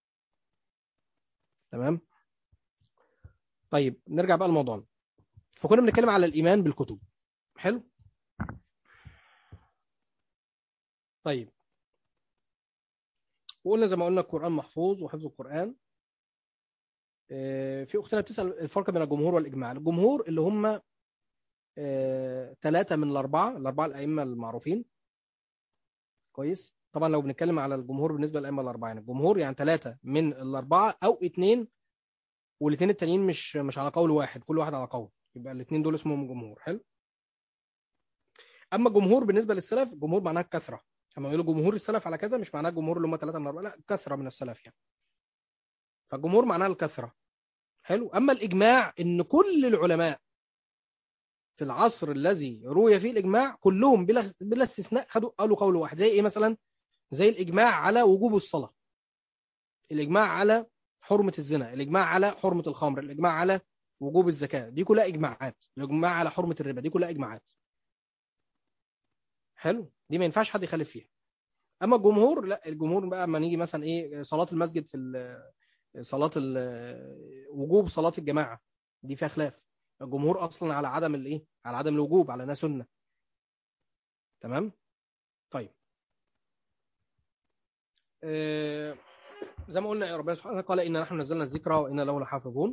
تمام طيب نرجع بقى لموضوعنا فكنا بنتكلم على الايمان بالكتب حلو طيب وقلنا زي ما قلنا القرآن محفوظ وحفظ القرآن آه، في أختنا بتسأل الفرق بين الجمهور والإجماع الجمهور اللي هم ثلاثة من الأربعة الأربعة الأئمة المعروفين كويس طبعا لو بنتكلم على الجمهور بالنسبة للأئمة الأربعة يعني الجمهور يعني ثلاثة من الأربعة أو اثنين والاثنين التانيين مش مش على قول واحد كل واحد على قول يبقى الاثنين دول اسمهم جمهور حلو أما الجمهور بالنسبة للسلف الجمهور معناها الكثرة لما يقولوا جمهور السلف على كذا مش معناه الجمهور اللي هم ثلاثة من أربعة لا كثرة من السلف يعني فالجمهور معناها الكثرة حلو أما الإجماع إن كل العلماء في العصر الذي روي فيه الإجماع كلهم بلا بلا استثناء خدوا قالوا قول واحد زي إيه مثلا زي الإجماع على وجوب الصلاة الإجماع على حرمة الزنا الإجماع على حرمة الخمر الإجماع على وجوب الزكاة دي كلها إجماعات الإجماع على حرمة الربا دي كلها إجماعات حلو دي ما ينفعش حد يخالف فيها اما الجمهور لا الجمهور بقى اما نيجي مثلا ايه صلاه المسجد في ال- صلاه ال- وجوب صلاه الجماعه دي فيها خلاف الجمهور اصلا على عدم الايه على عدم الوجوب على انها سنه تمام طيب آه، زي ما قلنا يا ربنا سبحانه قال إنا نحن نزلنا الذكر وإنا له لحافظون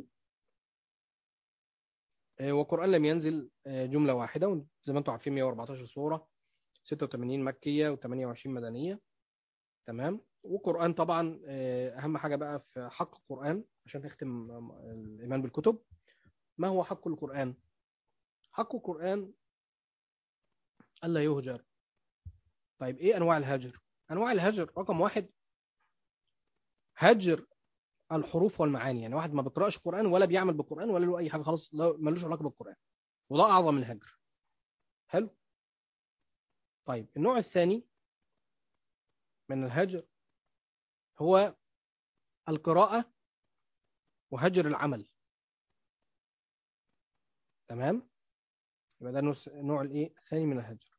آه، والقرآن لم ينزل آه، جملة واحدة زي ما انتم عارفين 114 سورة 86 مكية و28 مدنية تمام والقرآن طبعا آه، أهم حاجة بقى في حق القرآن عشان نختم آه، الإيمان بالكتب ما هو حق القرآن؟ حق القرآن ألا يهجر طيب إيه أنواع الهجر؟ أنواع الهجر رقم واحد هجر الحروف والمعاني يعني واحد ما بيقرأش القرآن ولا بيعمل بالقرآن ولا له أي حاجة خالص لا- ملوش علاقة بالقرآن وده أعظم الهجر حلو طيب النوع الثاني من الهجر هو القراءة وهجر العمل تمام يبقى ده نوع- النوع الايه الثاني من الهجر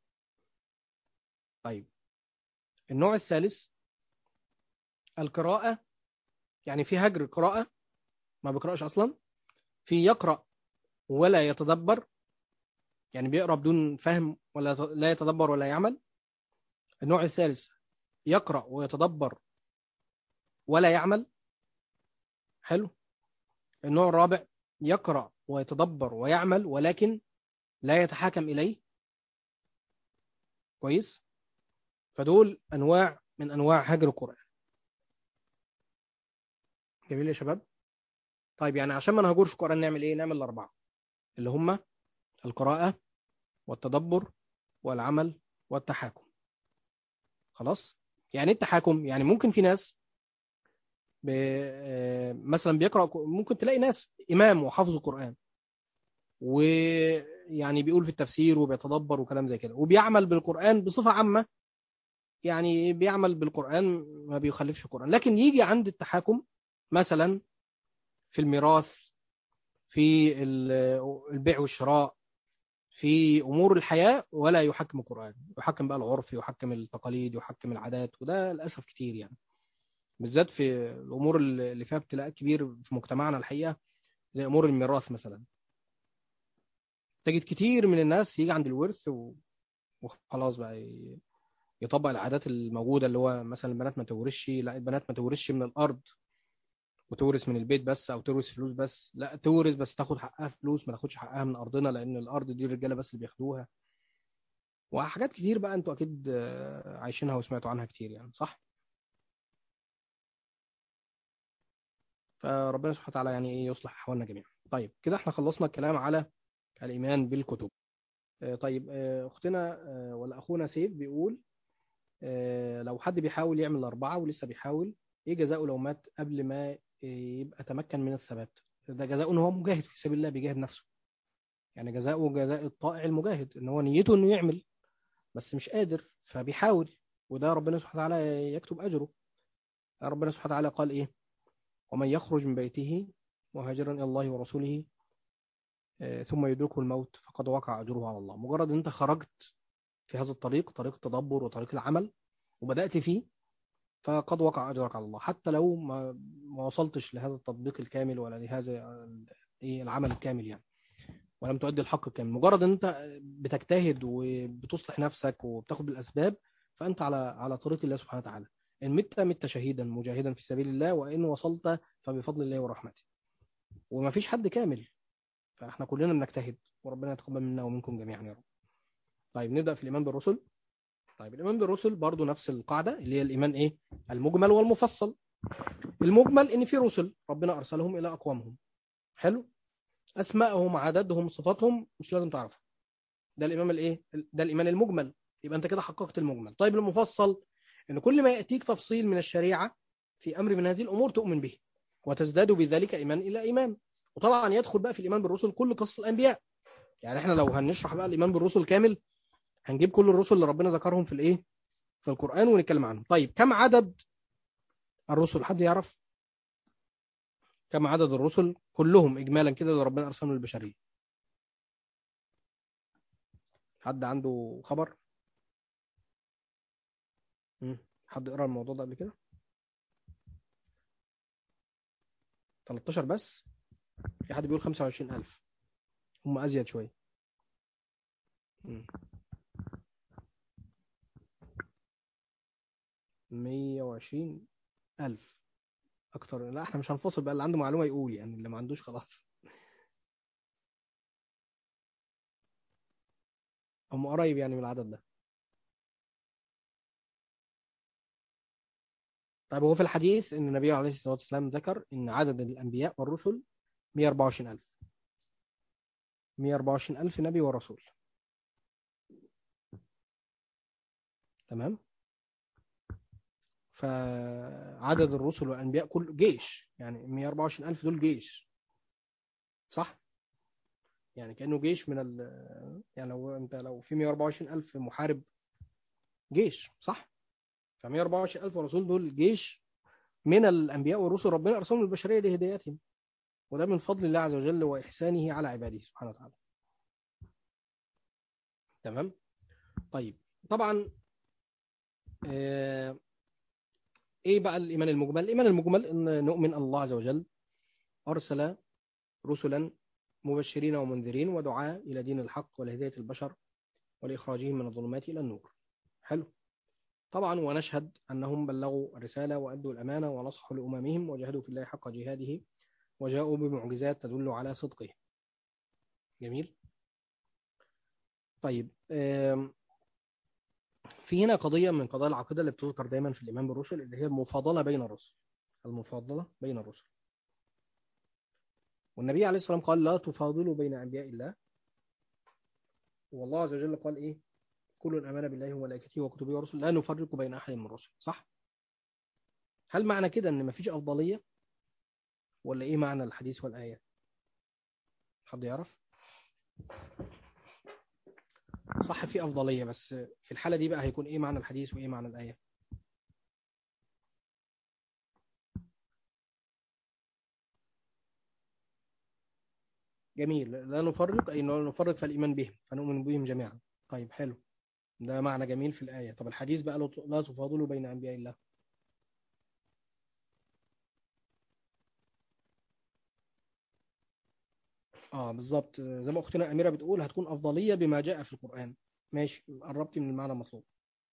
طيب النوع الثالث القراءة يعني في هجر قراءة ما بيقرأش أصلا في يقرأ ولا يتدبر يعني بيقرأ بدون فهم ولا يت- لا يتدبر ولا يعمل النوع الثالث يقرأ ويتدبر ولا يعمل حلو النوع الرابع يقرأ ويتدبر ويعمل ولكن لا يتحاكم إليه كويس فدول أنواع من أنواع هجر القرآن جميل يا شباب طيب يعني عشان ما نهجرش القرآن نعمل إيه نعمل الأربعة اللي هم القراءة والتدبر والعمل والتحاكم خلاص يعني إيه التحاكم يعني ممكن في ناس ب... آه، مثلا بيقرأ ممكن تلاقي ناس إمام وحافظ القرآن ويعني بيقول في التفسير وبيتدبر وكلام زي كده وبيعمل بالقرآن بصفة عامة يعني بيعمل بالقرآن ما بيخالفش القرآن لكن يجي عند التحاكم مثلا في الميراث في ال- البيع والشراء في أمور الحياة ولا يحكم القرآن يحكم بقى العرف يحكم التقاليد يحكم العادات وده للأسف كتير يعني بالذات في الأمور اللي فيها ابتلاء كبير في مجتمعنا الحقيقة زي أمور الميراث مثلا تجد كتير من الناس يجي عند الورث و... وخلاص بقى ي- يطبق العادات الموجودة اللي هو مثلا البنات ما تورثش لا البنات ما تورثش من الأرض وتورث من البيت بس أو تورث فلوس بس لا تورث بس تاخد حقها فلوس ما تاخدش حقها من أرضنا لأن الأرض دي الرجالة بس اللي بياخدوها وحاجات كتير بقى انتوا أكيد آه، عايشينها وسمعتوا عنها كتير يعني صح؟ فربنا سبحانه وتعالى يعني ايه يصلح احوالنا جميعا طيب كده احنا خلصنا الكلام على الايمان بالكتب آه، طيب آه، اختنا آه، ولا اخونا سيف بيقول آه، لو حد بيحاول يعمل اربعه ولسه بيحاول ايه جزاؤه لو مات قبل ما آه، يبقى تمكن من الثبات ده جزاؤه ان هو مجاهد في سبيل الله بيجاهد نفسه يعني جزاؤه جزاء الطائع المجاهد ان هو نيته انه يعمل بس مش قادر فبيحاول وده ربنا سبحانه وتعالى يكتب اجره ربنا سبحانه وتعالى قال ايه ومن يخرج من بيته مهاجرا إلى الله ورسوله آه، ثم يدركه الموت فقد وقع أجره على الله مجرد أن أنت خرجت في هذا الطريق طريق التدبر وطريق العمل وبدأت فيه فقد وقع أجرك على الله حتى لو ما ما وصلتش لهذا التطبيق الكامل ولا لهذا ال- إيه العمل الكامل يعني ولم تؤدي الحق الكامل مجرد ان انت بتجتهد وبتصلح نفسك وبتاخد بالاسباب فانت على على طريق الله سبحانه وتعالى ان مت مت شهيدا مجاهدا في سبيل الله وان وصلت فبفضل الله ورحمته وما فيش حد كامل فاحنا كلنا بنجتهد وربنا يتقبل منا ومنكم جميعا يا رب طيب نبدا في الايمان بالرسل طيب الايمان بالرسل برضو نفس القاعده اللي هي الايمان ايه المجمل والمفصل المجمل ان في رسل ربنا ارسلهم الى اقوامهم حلو اسمائهم عددهم صفاتهم مش لازم تعرفها ده الايمان الايه ده الايمان المجمل يبقى انت كده حققت المجمل طيب المفصل ان كل ما ياتيك تفصيل من الشريعه في امر من هذه الامور تؤمن به وتزداد بذلك ايمان الى ايمان وطبعا يدخل بقى في الايمان بالرسل كل قصص الانبياء يعني احنا لو هنشرح بقى الايمان بالرسل كامل هنجيب كل الرسل اللي ربنا ذكرهم في الايه في القران ونتكلم عنهم طيب كم عدد الرسل حد يعرف كم عدد الرسل كلهم اجمالا كده اللي ربنا ارسلهم للبشريه حد عنده خبر مم. حد قرا الموضوع ده قبل كده 13 بس في حد بيقول 25000 هم ازيد شويه مم. 120 ألف أكتر لا احنا مش هنفصل بقى اللي عنده معلومة يقول يعني اللي ما عندوش خلاص هم قريب يعني من العدد ده طيب هو في الحديث ان النبي عليه الصلاة والسلام ذكر ان عدد الأنبياء والرسل 124 ألف 124 ألف نبي ورسول تمام فعدد الرسل والأنبياء كل جيش يعني 124 ألف دول جيش صح يعني كأنه جيش من ال يعني لو انت لو في 124 ألف محارب جيش صح ف 124 ألف رسول دول جيش من الأنبياء والرسل ربنا أرسلهم للبشرية لهدايتهم وده من فضل الله عز وجل وإحسانه على عباده سبحانه وتعالى تمام طيب طبعا آه، ايه بقى الايمان المجمل الايمان المجمل ان نؤمن أن الله عز وجل ارسل رسلا مبشرين ومنذرين ودعاء الى دين الحق ولهدايه البشر ولاخراجهم من الظلمات الى النور حلو طبعا ونشهد انهم بلغوا الرساله وادوا الامانه ونصحوا لاممهم وجاهدوا في الله حق جهاده وجاءوا بمعجزات تدل على صدقه جميل طيب آم، في هنا قضية من قضايا العقيدة اللي بتذكر دايما في الإيمان بالرسل اللي هي المفاضلة بين الرسل المفاضلة بين الرسل والنبي عليه الصلاة والسلام قال لا تفاضلوا بين أنبياء الله والله عز وجل قال إيه كل آمن بالله وملائكته وكتبه ورسله لا نفرق بين أحد من الرسل صح هل معنى كده إن مفيش أفضلية ولا إيه معنى الحديث والآية حد يعرف صح في أفضلية بس في الحالة دي بقى هيكون إيه معنى الحديث وإيه معنى الآية جميل لا نفرق أي لا نفرق في الإيمان بهم فنؤمن بهم جميعا طيب حلو ده معنى جميل في الآية طب الحديث بقى لا- لا تفاضلوا بين أنبياء الله اه بالظبط زي ما أختنا أميرة بتقول هتكون أفضلية بما جاء في القرآن ماشي قربت من المعنى المطلوب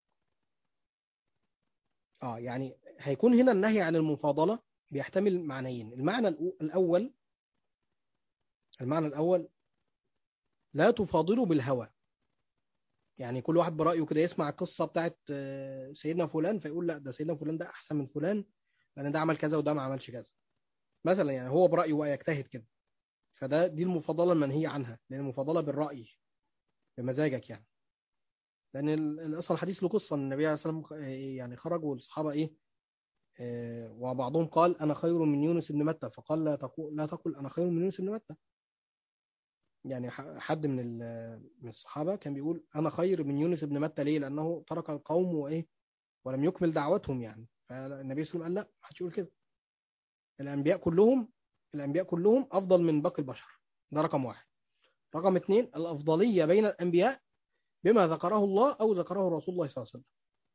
اه يعني هيكون هنا النهي عن المفاضلة بيحتمل معنيين المعنى الأو- الأول المعنى الأول لا تفاضلوا بالهوى يعني كل واحد برأيه كده يسمع القصة بتاعت آه، سيدنا فلان فيقول لا ده سيدنا فلان ده أحسن من فلان لأن ده عمل كذا وده ما عملش كذا مثلا يعني هو برأيه بقى يجتهد كده فده دي المفاضلة المنهية عنها لأن المفاضلة بالرأي بمزاجك يعني لأن ال- ال- أصلا الحديث له قصة إن النبي عليه الصلاة والسلام آه، يعني خرجوا والصحابة إيه آه، وبعضهم قال أنا خير من يونس بن متى فقال لا تقول لا تقل أنا خير من يونس بن متى يعني ح- حد من ال- من الصحابة كان بيقول أنا خير من يونس بن متى ليه؟ لأنه ترك القوم وإيه ولم يكمل دعوتهم يعني فالنبي صلى الله عليه وسلم قال لا ما حدش يقول كده الأنبياء كلهم الأنبياء كلهم أفضل من باقي البشر ده رقم واحد رقم اثنين الأفضلية بين الأنبياء بما ذكره الله أو ذكره رسول الله صلى الله عليه وسلم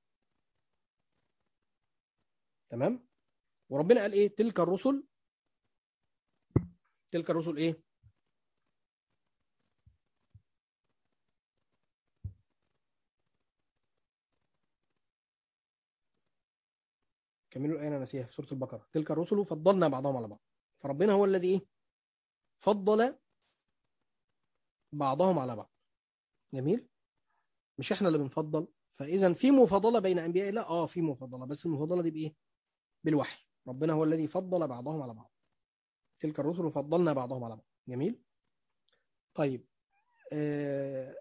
تمام وربنا قال إيه تلك الرسل تلك الرسل إيه كملوا الآية أنا نسيها في سورة البقرة تلك الرسل فضلنا بعضهم على بعض فربنا هو الذي إيه فضل بعضهم على بعض جميل مش احنا اللي بنفضل فاذا في مفاضله بين انبياء الله اه في مفاضله بس المفاضله دي بايه بالوحي ربنا هو الذي فضل بعضهم على بعض تلك الرسل فضلنا بعضهم على بعض جميل طيب آه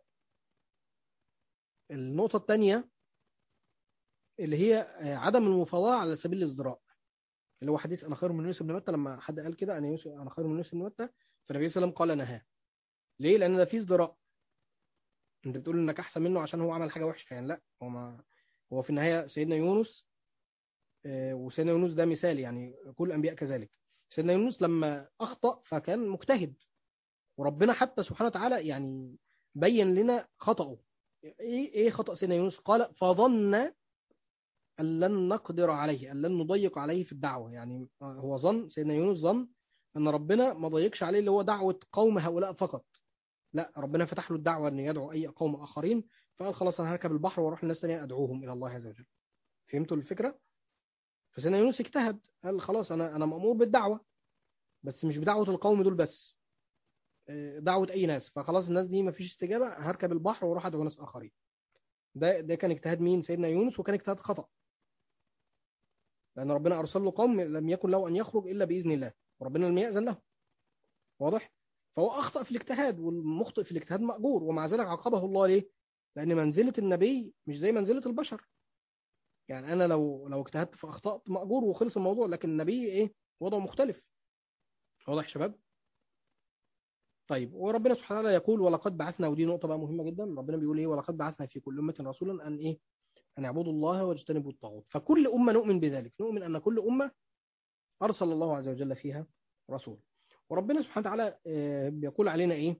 النقطه الثانيه اللي هي آه، عدم المفاضله على سبيل الازدراء اللي هو حديث انا خير من يونس بن متى لما حد قال كده انا يوسف انا خير من يونس بن متى فالنبي صلى الله عليه وسلم قال نهاه ليه لان ده فيه ازدراء انت بتقول انك احسن منه عشان هو عمل حاجه وحشه يعني لا هو ما هو في النهايه سيدنا يونس آه، وسيدنا يونس ده مثال يعني كل الانبياء كذلك سيدنا يونس لما اخطا فكان مجتهد وربنا حتى سبحانه وتعالى يعني بين لنا خطأه ايه ايه خطأ سيدنا يونس قال فظن ان لن نقدر عليه ان لن نضيق عليه في الدعوه يعني هو ظن سيدنا يونس ظن ان ربنا ما ضيقش عليه اللي هو دعوه قوم هؤلاء فقط لا ربنا فتح له الدعوه انه يدعو اي قوم اخرين فقال خلاص انا هركب البحر واروح للناس ثانيه ادعوهم الى الله عز وجل فهمتوا الفكره فسيدنا يونس اجتهد قال خلاص انا انا مامور بالدعوه بس مش بدعوه القوم دول بس آه، دعوه اي ناس فخلاص الناس دي ما فيش استجابه هركب البحر واروح ادعو ناس اخرين ده ده كان اجتهاد مين سيدنا يونس وكان اجتهاد خطا لان ربنا ارسل له قوم لم يكن له ان يخرج الا باذن الله وربنا لم ياذن له واضح فهو اخطا في الاجتهاد والمخطئ في الاجتهاد ماجور ومع ذلك عاقبه الله ليه لان منزله النبي مش زي منزله البشر يعني انا لو لو اجتهدت فاخطات ماجور وخلص الموضوع لكن النبي ايه وضعه مختلف واضح يا شباب طيب وربنا سبحانه وتعالى يقول ولقد بعثنا ودي نقطه بقى مهمه جدا ربنا بيقول ايه ولقد بعثنا في كل امه رسولا ان ايه ان يعبدوا الله واجتنبوا الطاغوت فكل امه نؤمن بذلك نؤمن ان كل امه ارسل الله عز وجل فيها رسول وربنا سبحانه وتعالى آه، بيقول علينا ايه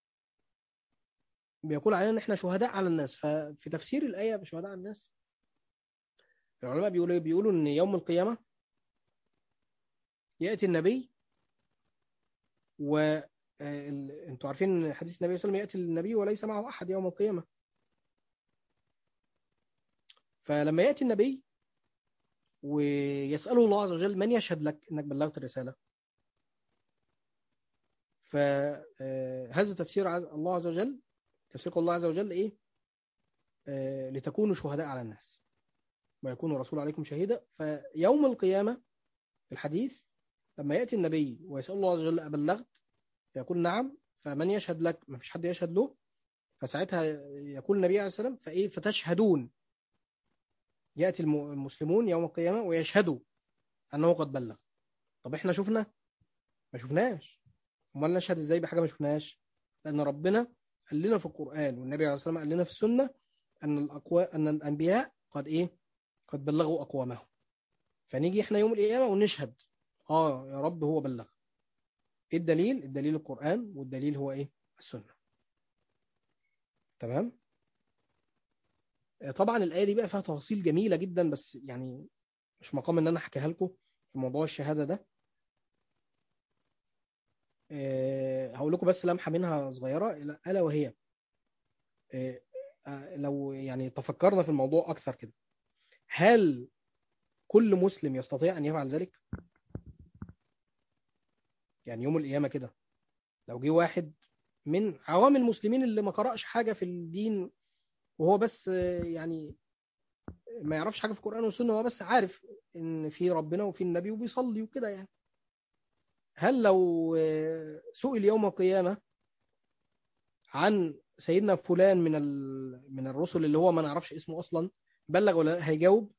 بيقول علينا ان احنا شهداء على الناس ففي تفسير الايه بشهداء على الناس العلماء بيقولوا إيه؟ بيقولوا ان يوم القيامه ياتي النبي و آه، ال- انتوا عارفين إن حديث النبي صلى الله عليه وسلم ياتي النبي وليس معه احد يوم القيامه فلما ياتي النبي ويساله الله عز وجل من يشهد لك انك بلغت الرساله فهذا تفسير عز- الله عز وجل تفسير قول الله عز وجل ايه آه، لتكونوا شهداء على الناس ويكون الرسول عليكم شهيدا فيوم القيامة في الحديث لما يأتي النبي ويسأل الله عز وجل أبلغت فيقول نعم فمن يشهد لك ما فيش حد يشهد له فساعتها يقول النبي عليه السلام فإيه فتشهدون يأتي الم- المسلمون يوم القيامة ويشهدوا أنه قد بلغ طب إحنا شفنا ما شفناش امال نشهد ازاي بحاجه ما شفناهاش لان ربنا قال لنا في القران والنبي عليه الصلاه والسلام قال لنا في السنه ان الاقوى ان الانبياء قد ايه قد بلغوا اقوامهم فنيجي احنا يوم القيامه ونشهد اه يا رب هو بلغ ايه الدليل الدليل القران والدليل هو ايه السنه تمام آه، طبعا الايه دي بقى فيها تفاصيل جميله جدا بس يعني مش مقام ان انا احكيها لكم في موضوع الشهاده ده آه، هقول لكم بس لمحة منها صغيرة ألا وهي آه، آه، لو يعني تفكرنا في الموضوع أكثر كده هل كل مسلم يستطيع أن يفعل ذلك؟ يعني يوم القيامة كده لو جه واحد من عوام المسلمين اللي ما قرأش حاجة في الدين وهو بس آه، يعني ما يعرفش حاجة في القرآن والسنة هو بس عارف إن في ربنا وفي النبي وبيصلي وكده يعني هل لو آه، سئل يوم القيامة عن سيدنا فلان من ال... من الرسل اللي هو ما نعرفش اسمه اصلا بلغ ولا لا؟ هيجاوب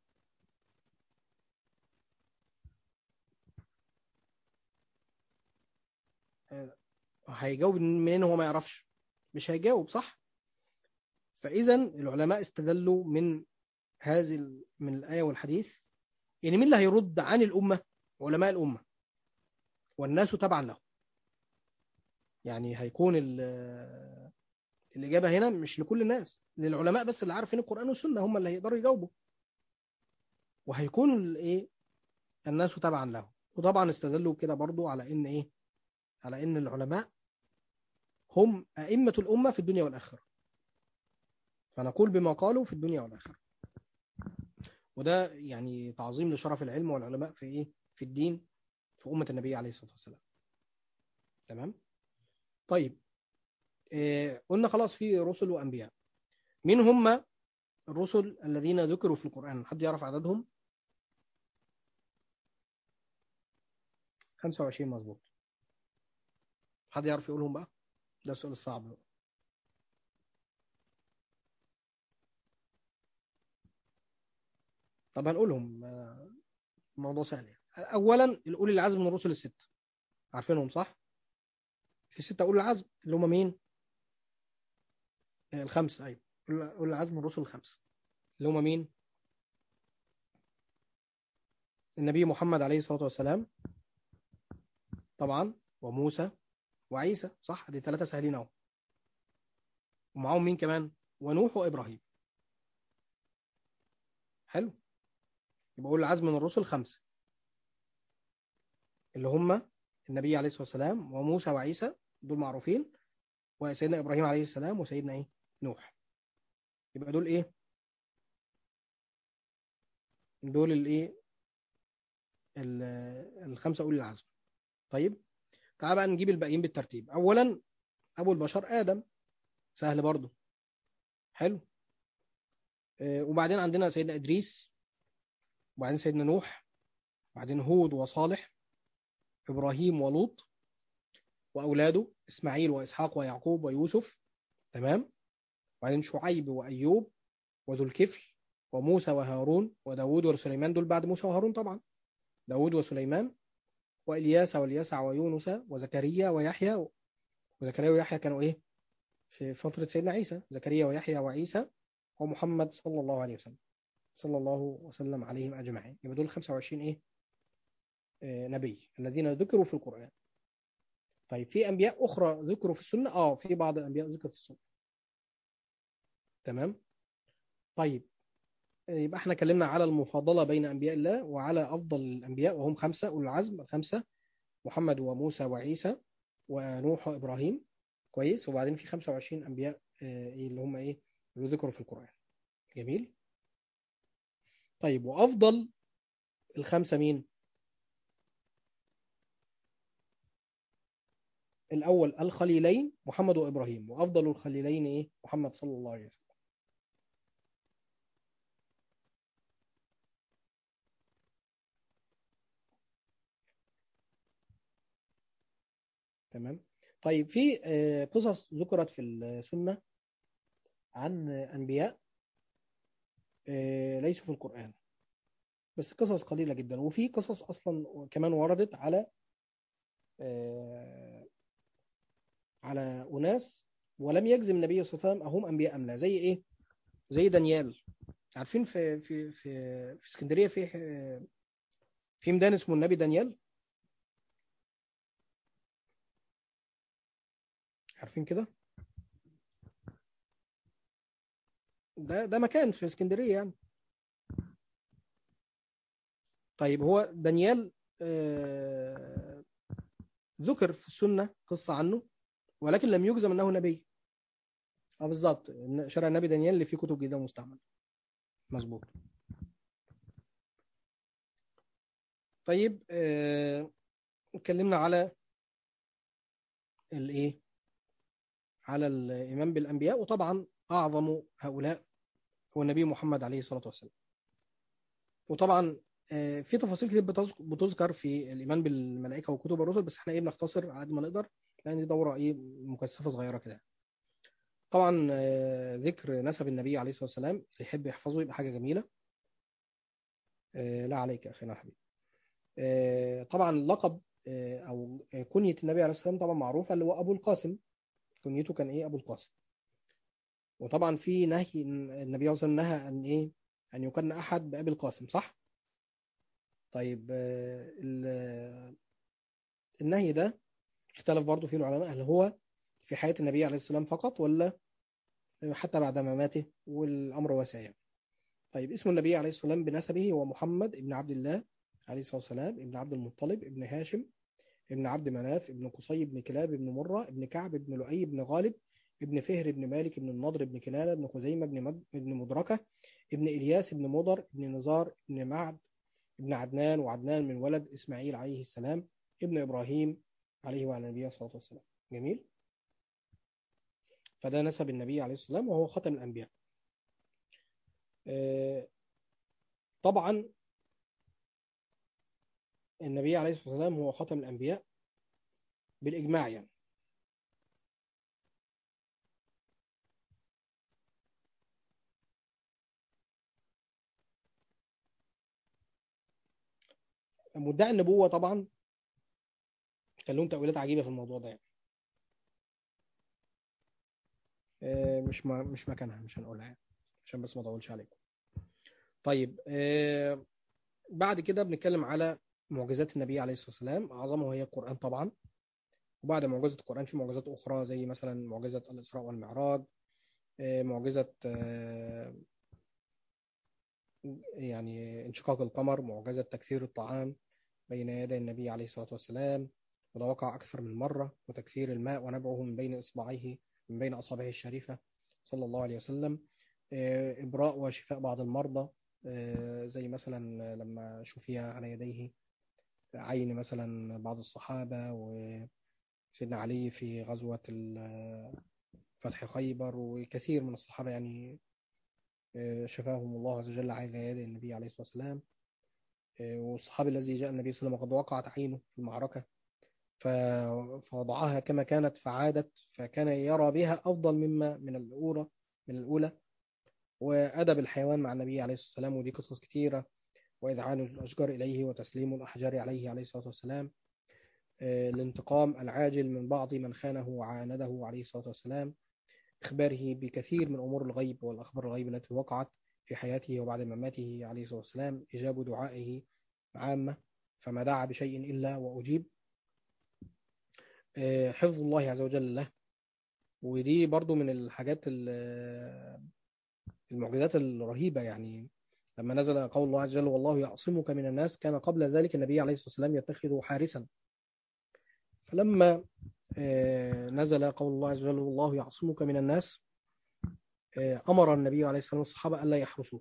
آه، هيجاوب منين هو ما يعرفش مش هيجاوب صح فاذا العلماء استدلوا من هذه ال... من الايه والحديث ان مين اللي هيرد عن الامه علماء الامه والناس تبعا له يعني هيكون ال- الإجابة هنا مش لكل الناس للعلماء بس اللي عارفين القرآن والسنة هم اللي هيقدروا يجاوبوا وهيكون الايه الناس تبعا له وطبعا استدلوا كده برضو على ان ايه على ان العلماء هم أئمة الأمة في الدنيا والآخرة فنقول بما قالوا في الدنيا والآخرة وده يعني تعظيم لشرف العلم والعلماء في ايه في الدين في أمة النبي عليه الصلاة والسلام تمام طيب إيه قلنا خلاص في رسل وأنبياء مين هم الرسل الذين ذكروا في القرآن حد يعرف عددهم 25 مظبوط حد يعرف يقولهم بقى ده السؤال الصعب بقى. طب هنقولهم آه، الموضوع سهل يعني. اولا الاولي العزم من الرسل الست عارفينهم صح في ستة اولي العزم اللي هم مين آه، الخمسة ايوه اولي العزم من الرسل الخمسة اللي هم مين النبي محمد عليه الصلاة والسلام طبعا وموسى وعيسى صح دي ثلاثة سهلين اهو ومعاهم مين كمان ونوح وابراهيم حلو يبقى اولي العزم من الرسل خمسة اللي هم النبي عليه الصلاة والسلام وموسى وعيسى دول معروفين وسيدنا إبراهيم عليه السلام وسيدنا إيه نوح يبقى دول إيه دول الإيه ال- الخمسة أولي العزم طيب تعال بقى نجيب الباقيين بالترتيب أولا أبو البشر آدم سهل برضو حلو آه، وبعدين عندنا سيدنا إدريس وبعدين سيدنا نوح وبعدين هود وصالح إبراهيم ولوط وأولاده إسماعيل وإسحاق ويعقوب ويوسف تمام وبعدين شعيب وأيوب وذو الكفل وموسى وهارون وداود وسليمان دول بعد موسى وهارون طبعا داود وسليمان وإلياس واليسع ويونس وزكريا ويحيى وزكريا ويحيى كانوا إيه في فترة سيدنا عيسى زكريا ويحيى وعيسى ومحمد صلى الله عليه وسلم صلى الله وسلم عليهم أجمعين يبقى دول 25 إيه آه، نبي الذين ذكروا في القرآن طيب في أنبياء أخرى ذكروا في السنة آه في بعض الأنبياء ذكروا في السنة تمام طيب آه، يبقى احنا اتكلمنا على المفاضلة بين أنبياء الله وعلى أفضل الأنبياء وهم خمسة أولي العزم الخمسة محمد وموسى وعيسى ونوح وإبراهيم كويس وبعدين في 25 أنبياء آه، إيه اللي هم إيه اللي ذكروا في القرآن جميل طيب وأفضل الخمسة مين الأول الخليلين محمد وإبراهيم وأفضل الخليلين إيه محمد صلى الله عليه وسلم تمام طيب في آه، قصص ذكرت في السنة عن أنبياء آه، ليسوا في القرآن بس قصص قليلة جدا وفي قصص أصلا كمان وردت على آه، على أناس ولم يجزم النبي صلى الله عليه وسلم أهم أنبياء أم لا زي إيه؟ زي دانيال عارفين في في في في اسكندرية في آه، في ميدان اسمه النبي دانيال عارفين كده؟ ده ده مكان في اسكندرية يعني طيب هو دانيال آه، ذكر في السنة قصة عنه ولكن لم يجزم أنه نبي اه بالظبط إن شرع النبي دانيال اللي فيه كتب جديدة مستعملة مظبوط طيب آه، اتكلمنا على الايه على الإيمان بالأنبياء وطبعا أعظم هؤلاء هو النبي محمد عليه الصلاة والسلام وطبعا آه، في تفاصيل كتير بتذك- بتذكر في الإيمان بالملائكة وكتب الرسل بس احنا ايه بنختصر على قد ما نقدر لأن دي دورة ايه مكثفة صغيرة كده طبعا آه، ذكر نسب النبي عليه الصلاة والسلام اللي يحب يحفظه يبقى حاجة جميلة آه، لا عليك يا أخينا حبيبي آه، طبعا لقب آه، أو آه، كنية النبي عليه الصلاة والسلام طبعا معروفة اللي هو أبو القاسم كنيته كان إيه أبو القاسم وطبعا في نهي إن النبي عليه الصلاة والسلام نهى أن إيه أن يكن أحد بأبي القاسم صح؟ طيب آه، ال- النهي ده اختلف برضو فيه العلماء هل هو في حياة النبي عليه السلام فقط ولا حتى بعد مماته والأمر واسع يعني. طيب اسم النبي عليه الصلاة والسلام بنسبه هو محمد ابن عبد الله عليه الصلاة والسلام ابن عبد المطلب ابن هاشم ابن عبد مناف ابن قصي ابن كلاب ابن مرة ابن كعب ابن لؤي ابن غالب ابن فهر ابن مالك ابن النضر ابن كنانة ابن خزيمة ابن, مد... ابن مدركة ابن إلياس ابن مضر ابن نزار ابن معد ابن عدنان وعدنان من ولد إسماعيل عليه السلام ابن إبراهيم عليه وعلى نبيه الصلاة والسلام جميل فده نسب النبي عليه السلام وهو ختم الأنبياء طبعا النبي عليه الصلاة والسلام هو ختم الأنبياء بالإجماع يعني مدعي النبوة طبعا كان لهم تأويلات عجيبة في الموضوع ده يعني. مش ما مش مكانها مش هنقولها يعني. عشان بس ما اطولش عليكم طيب آه بعد كده بنتكلم على معجزات النبي عليه الصلاة والسلام أعظمها هي القرآن طبعا وبعد معجزة القرآن في معجزات أخرى زي مثلا معجزة الإسراء والمعراج آه معجزة آه يعني انشقاق القمر معجزة تكثير الطعام بين يدي النبي عليه الصلاة والسلام وده وقع أكثر من مرة وتكثير الماء ونبعه من بين إصبعيه من بين أصابعه الشريفة صلى الله عليه وسلم إبراء وشفاء بعض المرضى زي مثلا لما شفي على يديه عين مثلا بعض الصحابة وسيدنا علي في غزوة فتح خيبر وكثير من الصحابة يعني شفاهم الله عز وجل على يد النبي عليه الصلاة والسلام والصحابي الذي جاء النبي صلى الله عليه وسلم قد وقعت عينه في المعركة فوضعها كما كانت فعادت فكان يرى بها أفضل مما من الأولى من الأولى وأدب الحيوان مع النبي عليه الصلاة والسلام ودي قصص كثيرة وإذعان الأشجار إليه وتسليم الأحجار عليه عليه الصلاة والسلام الانتقام العاجل من بعض من خانه وعانده عليه الصلاة والسلام إخباره بكثير من أمور الغيب والأخبار الغيب التي وقعت في حياته وبعد مماته عليه الصلاة والسلام إجاب دعائه عامة فما دعا بشيء إلا وأجيب حفظ الله عز وجل له ودي برضو من الحاجات المعجزات الرهيبة يعني لما نزل قول الله عز وجل والله يعصمك من الناس كان قبل ذلك النبي عليه الصلاة والسلام يتخذ حارسا فلما نزل قول الله عز وجل والله يعصمك من الناس أمر النبي عليه الصلاة والسلام الصحابة ألا يحرسوا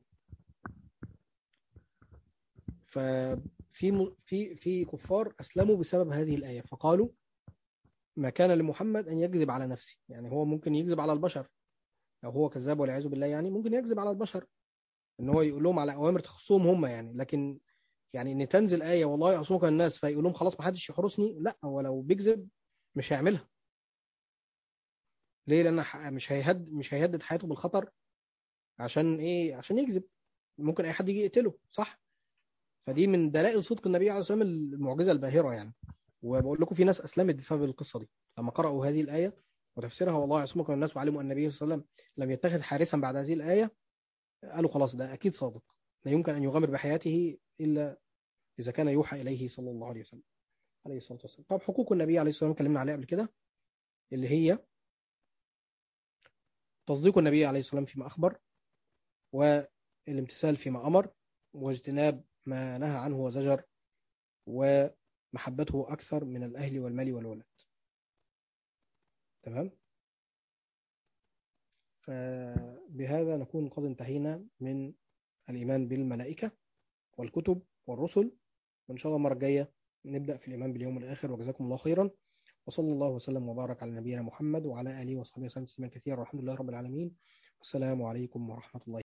ففي في في كفار أسلموا بسبب هذه الآية فقالوا ما كان لمحمد أن يكذب على نفسه يعني هو ممكن يكذب على البشر لو هو كذاب والعياذ بالله يعني ممكن يكذب على البشر ان هو يقول لهم على اوامر تخصهم هم يعني لكن يعني ان تنزل ايه والله يعصمك الناس فيقول لهم خلاص ما حدش يحرسني لا هو لو بيكذب مش هيعملها ليه لان مش هيهد مش هيهدد حياته بالخطر عشان ايه عشان يكذب ممكن اي حد يجي يقتله صح فدي من دلائل صدق النبي عليه الصلاه والسلام المعجزه الباهره يعني وبقول لكم في ناس اسلمت بسبب القصه دي لما قرأوا هذه الايه وتفسيرها والله يعصمك من الناس وعلموا أن النبي صلى الله عليه وسلم لم يتخذ حارسا بعد هذه الآية قالوا خلاص ده أكيد صادق لا يمكن أن يغامر بحياته إلا إذا كان يوحى إليه صلى الله عليه وسلم عليه الصلاة والسلام طب حقوق النبي عليه الصلاة والسلام اتكلمنا عليها قبل كده اللي هي تصديق النبي عليه الصلاة والسلام فيما أخبر والامتثال فيما أمر واجتناب ما نهى عنه وزجر ومحبته أكثر من الأهل والمال والولد تمام فبهذا نكون قد انتهينا من الإيمان بالملائكة والكتب والرسل وإن شاء الله المرة الجاية نبدأ في الإيمان باليوم الآخر وجزاكم الله خيرا وصلى الله وسلم وبارك على نبينا محمد وعلى آله وصحبه وسلم تسليما كثيرا والحمد لله رب العالمين والسلام عليكم ورحمة الله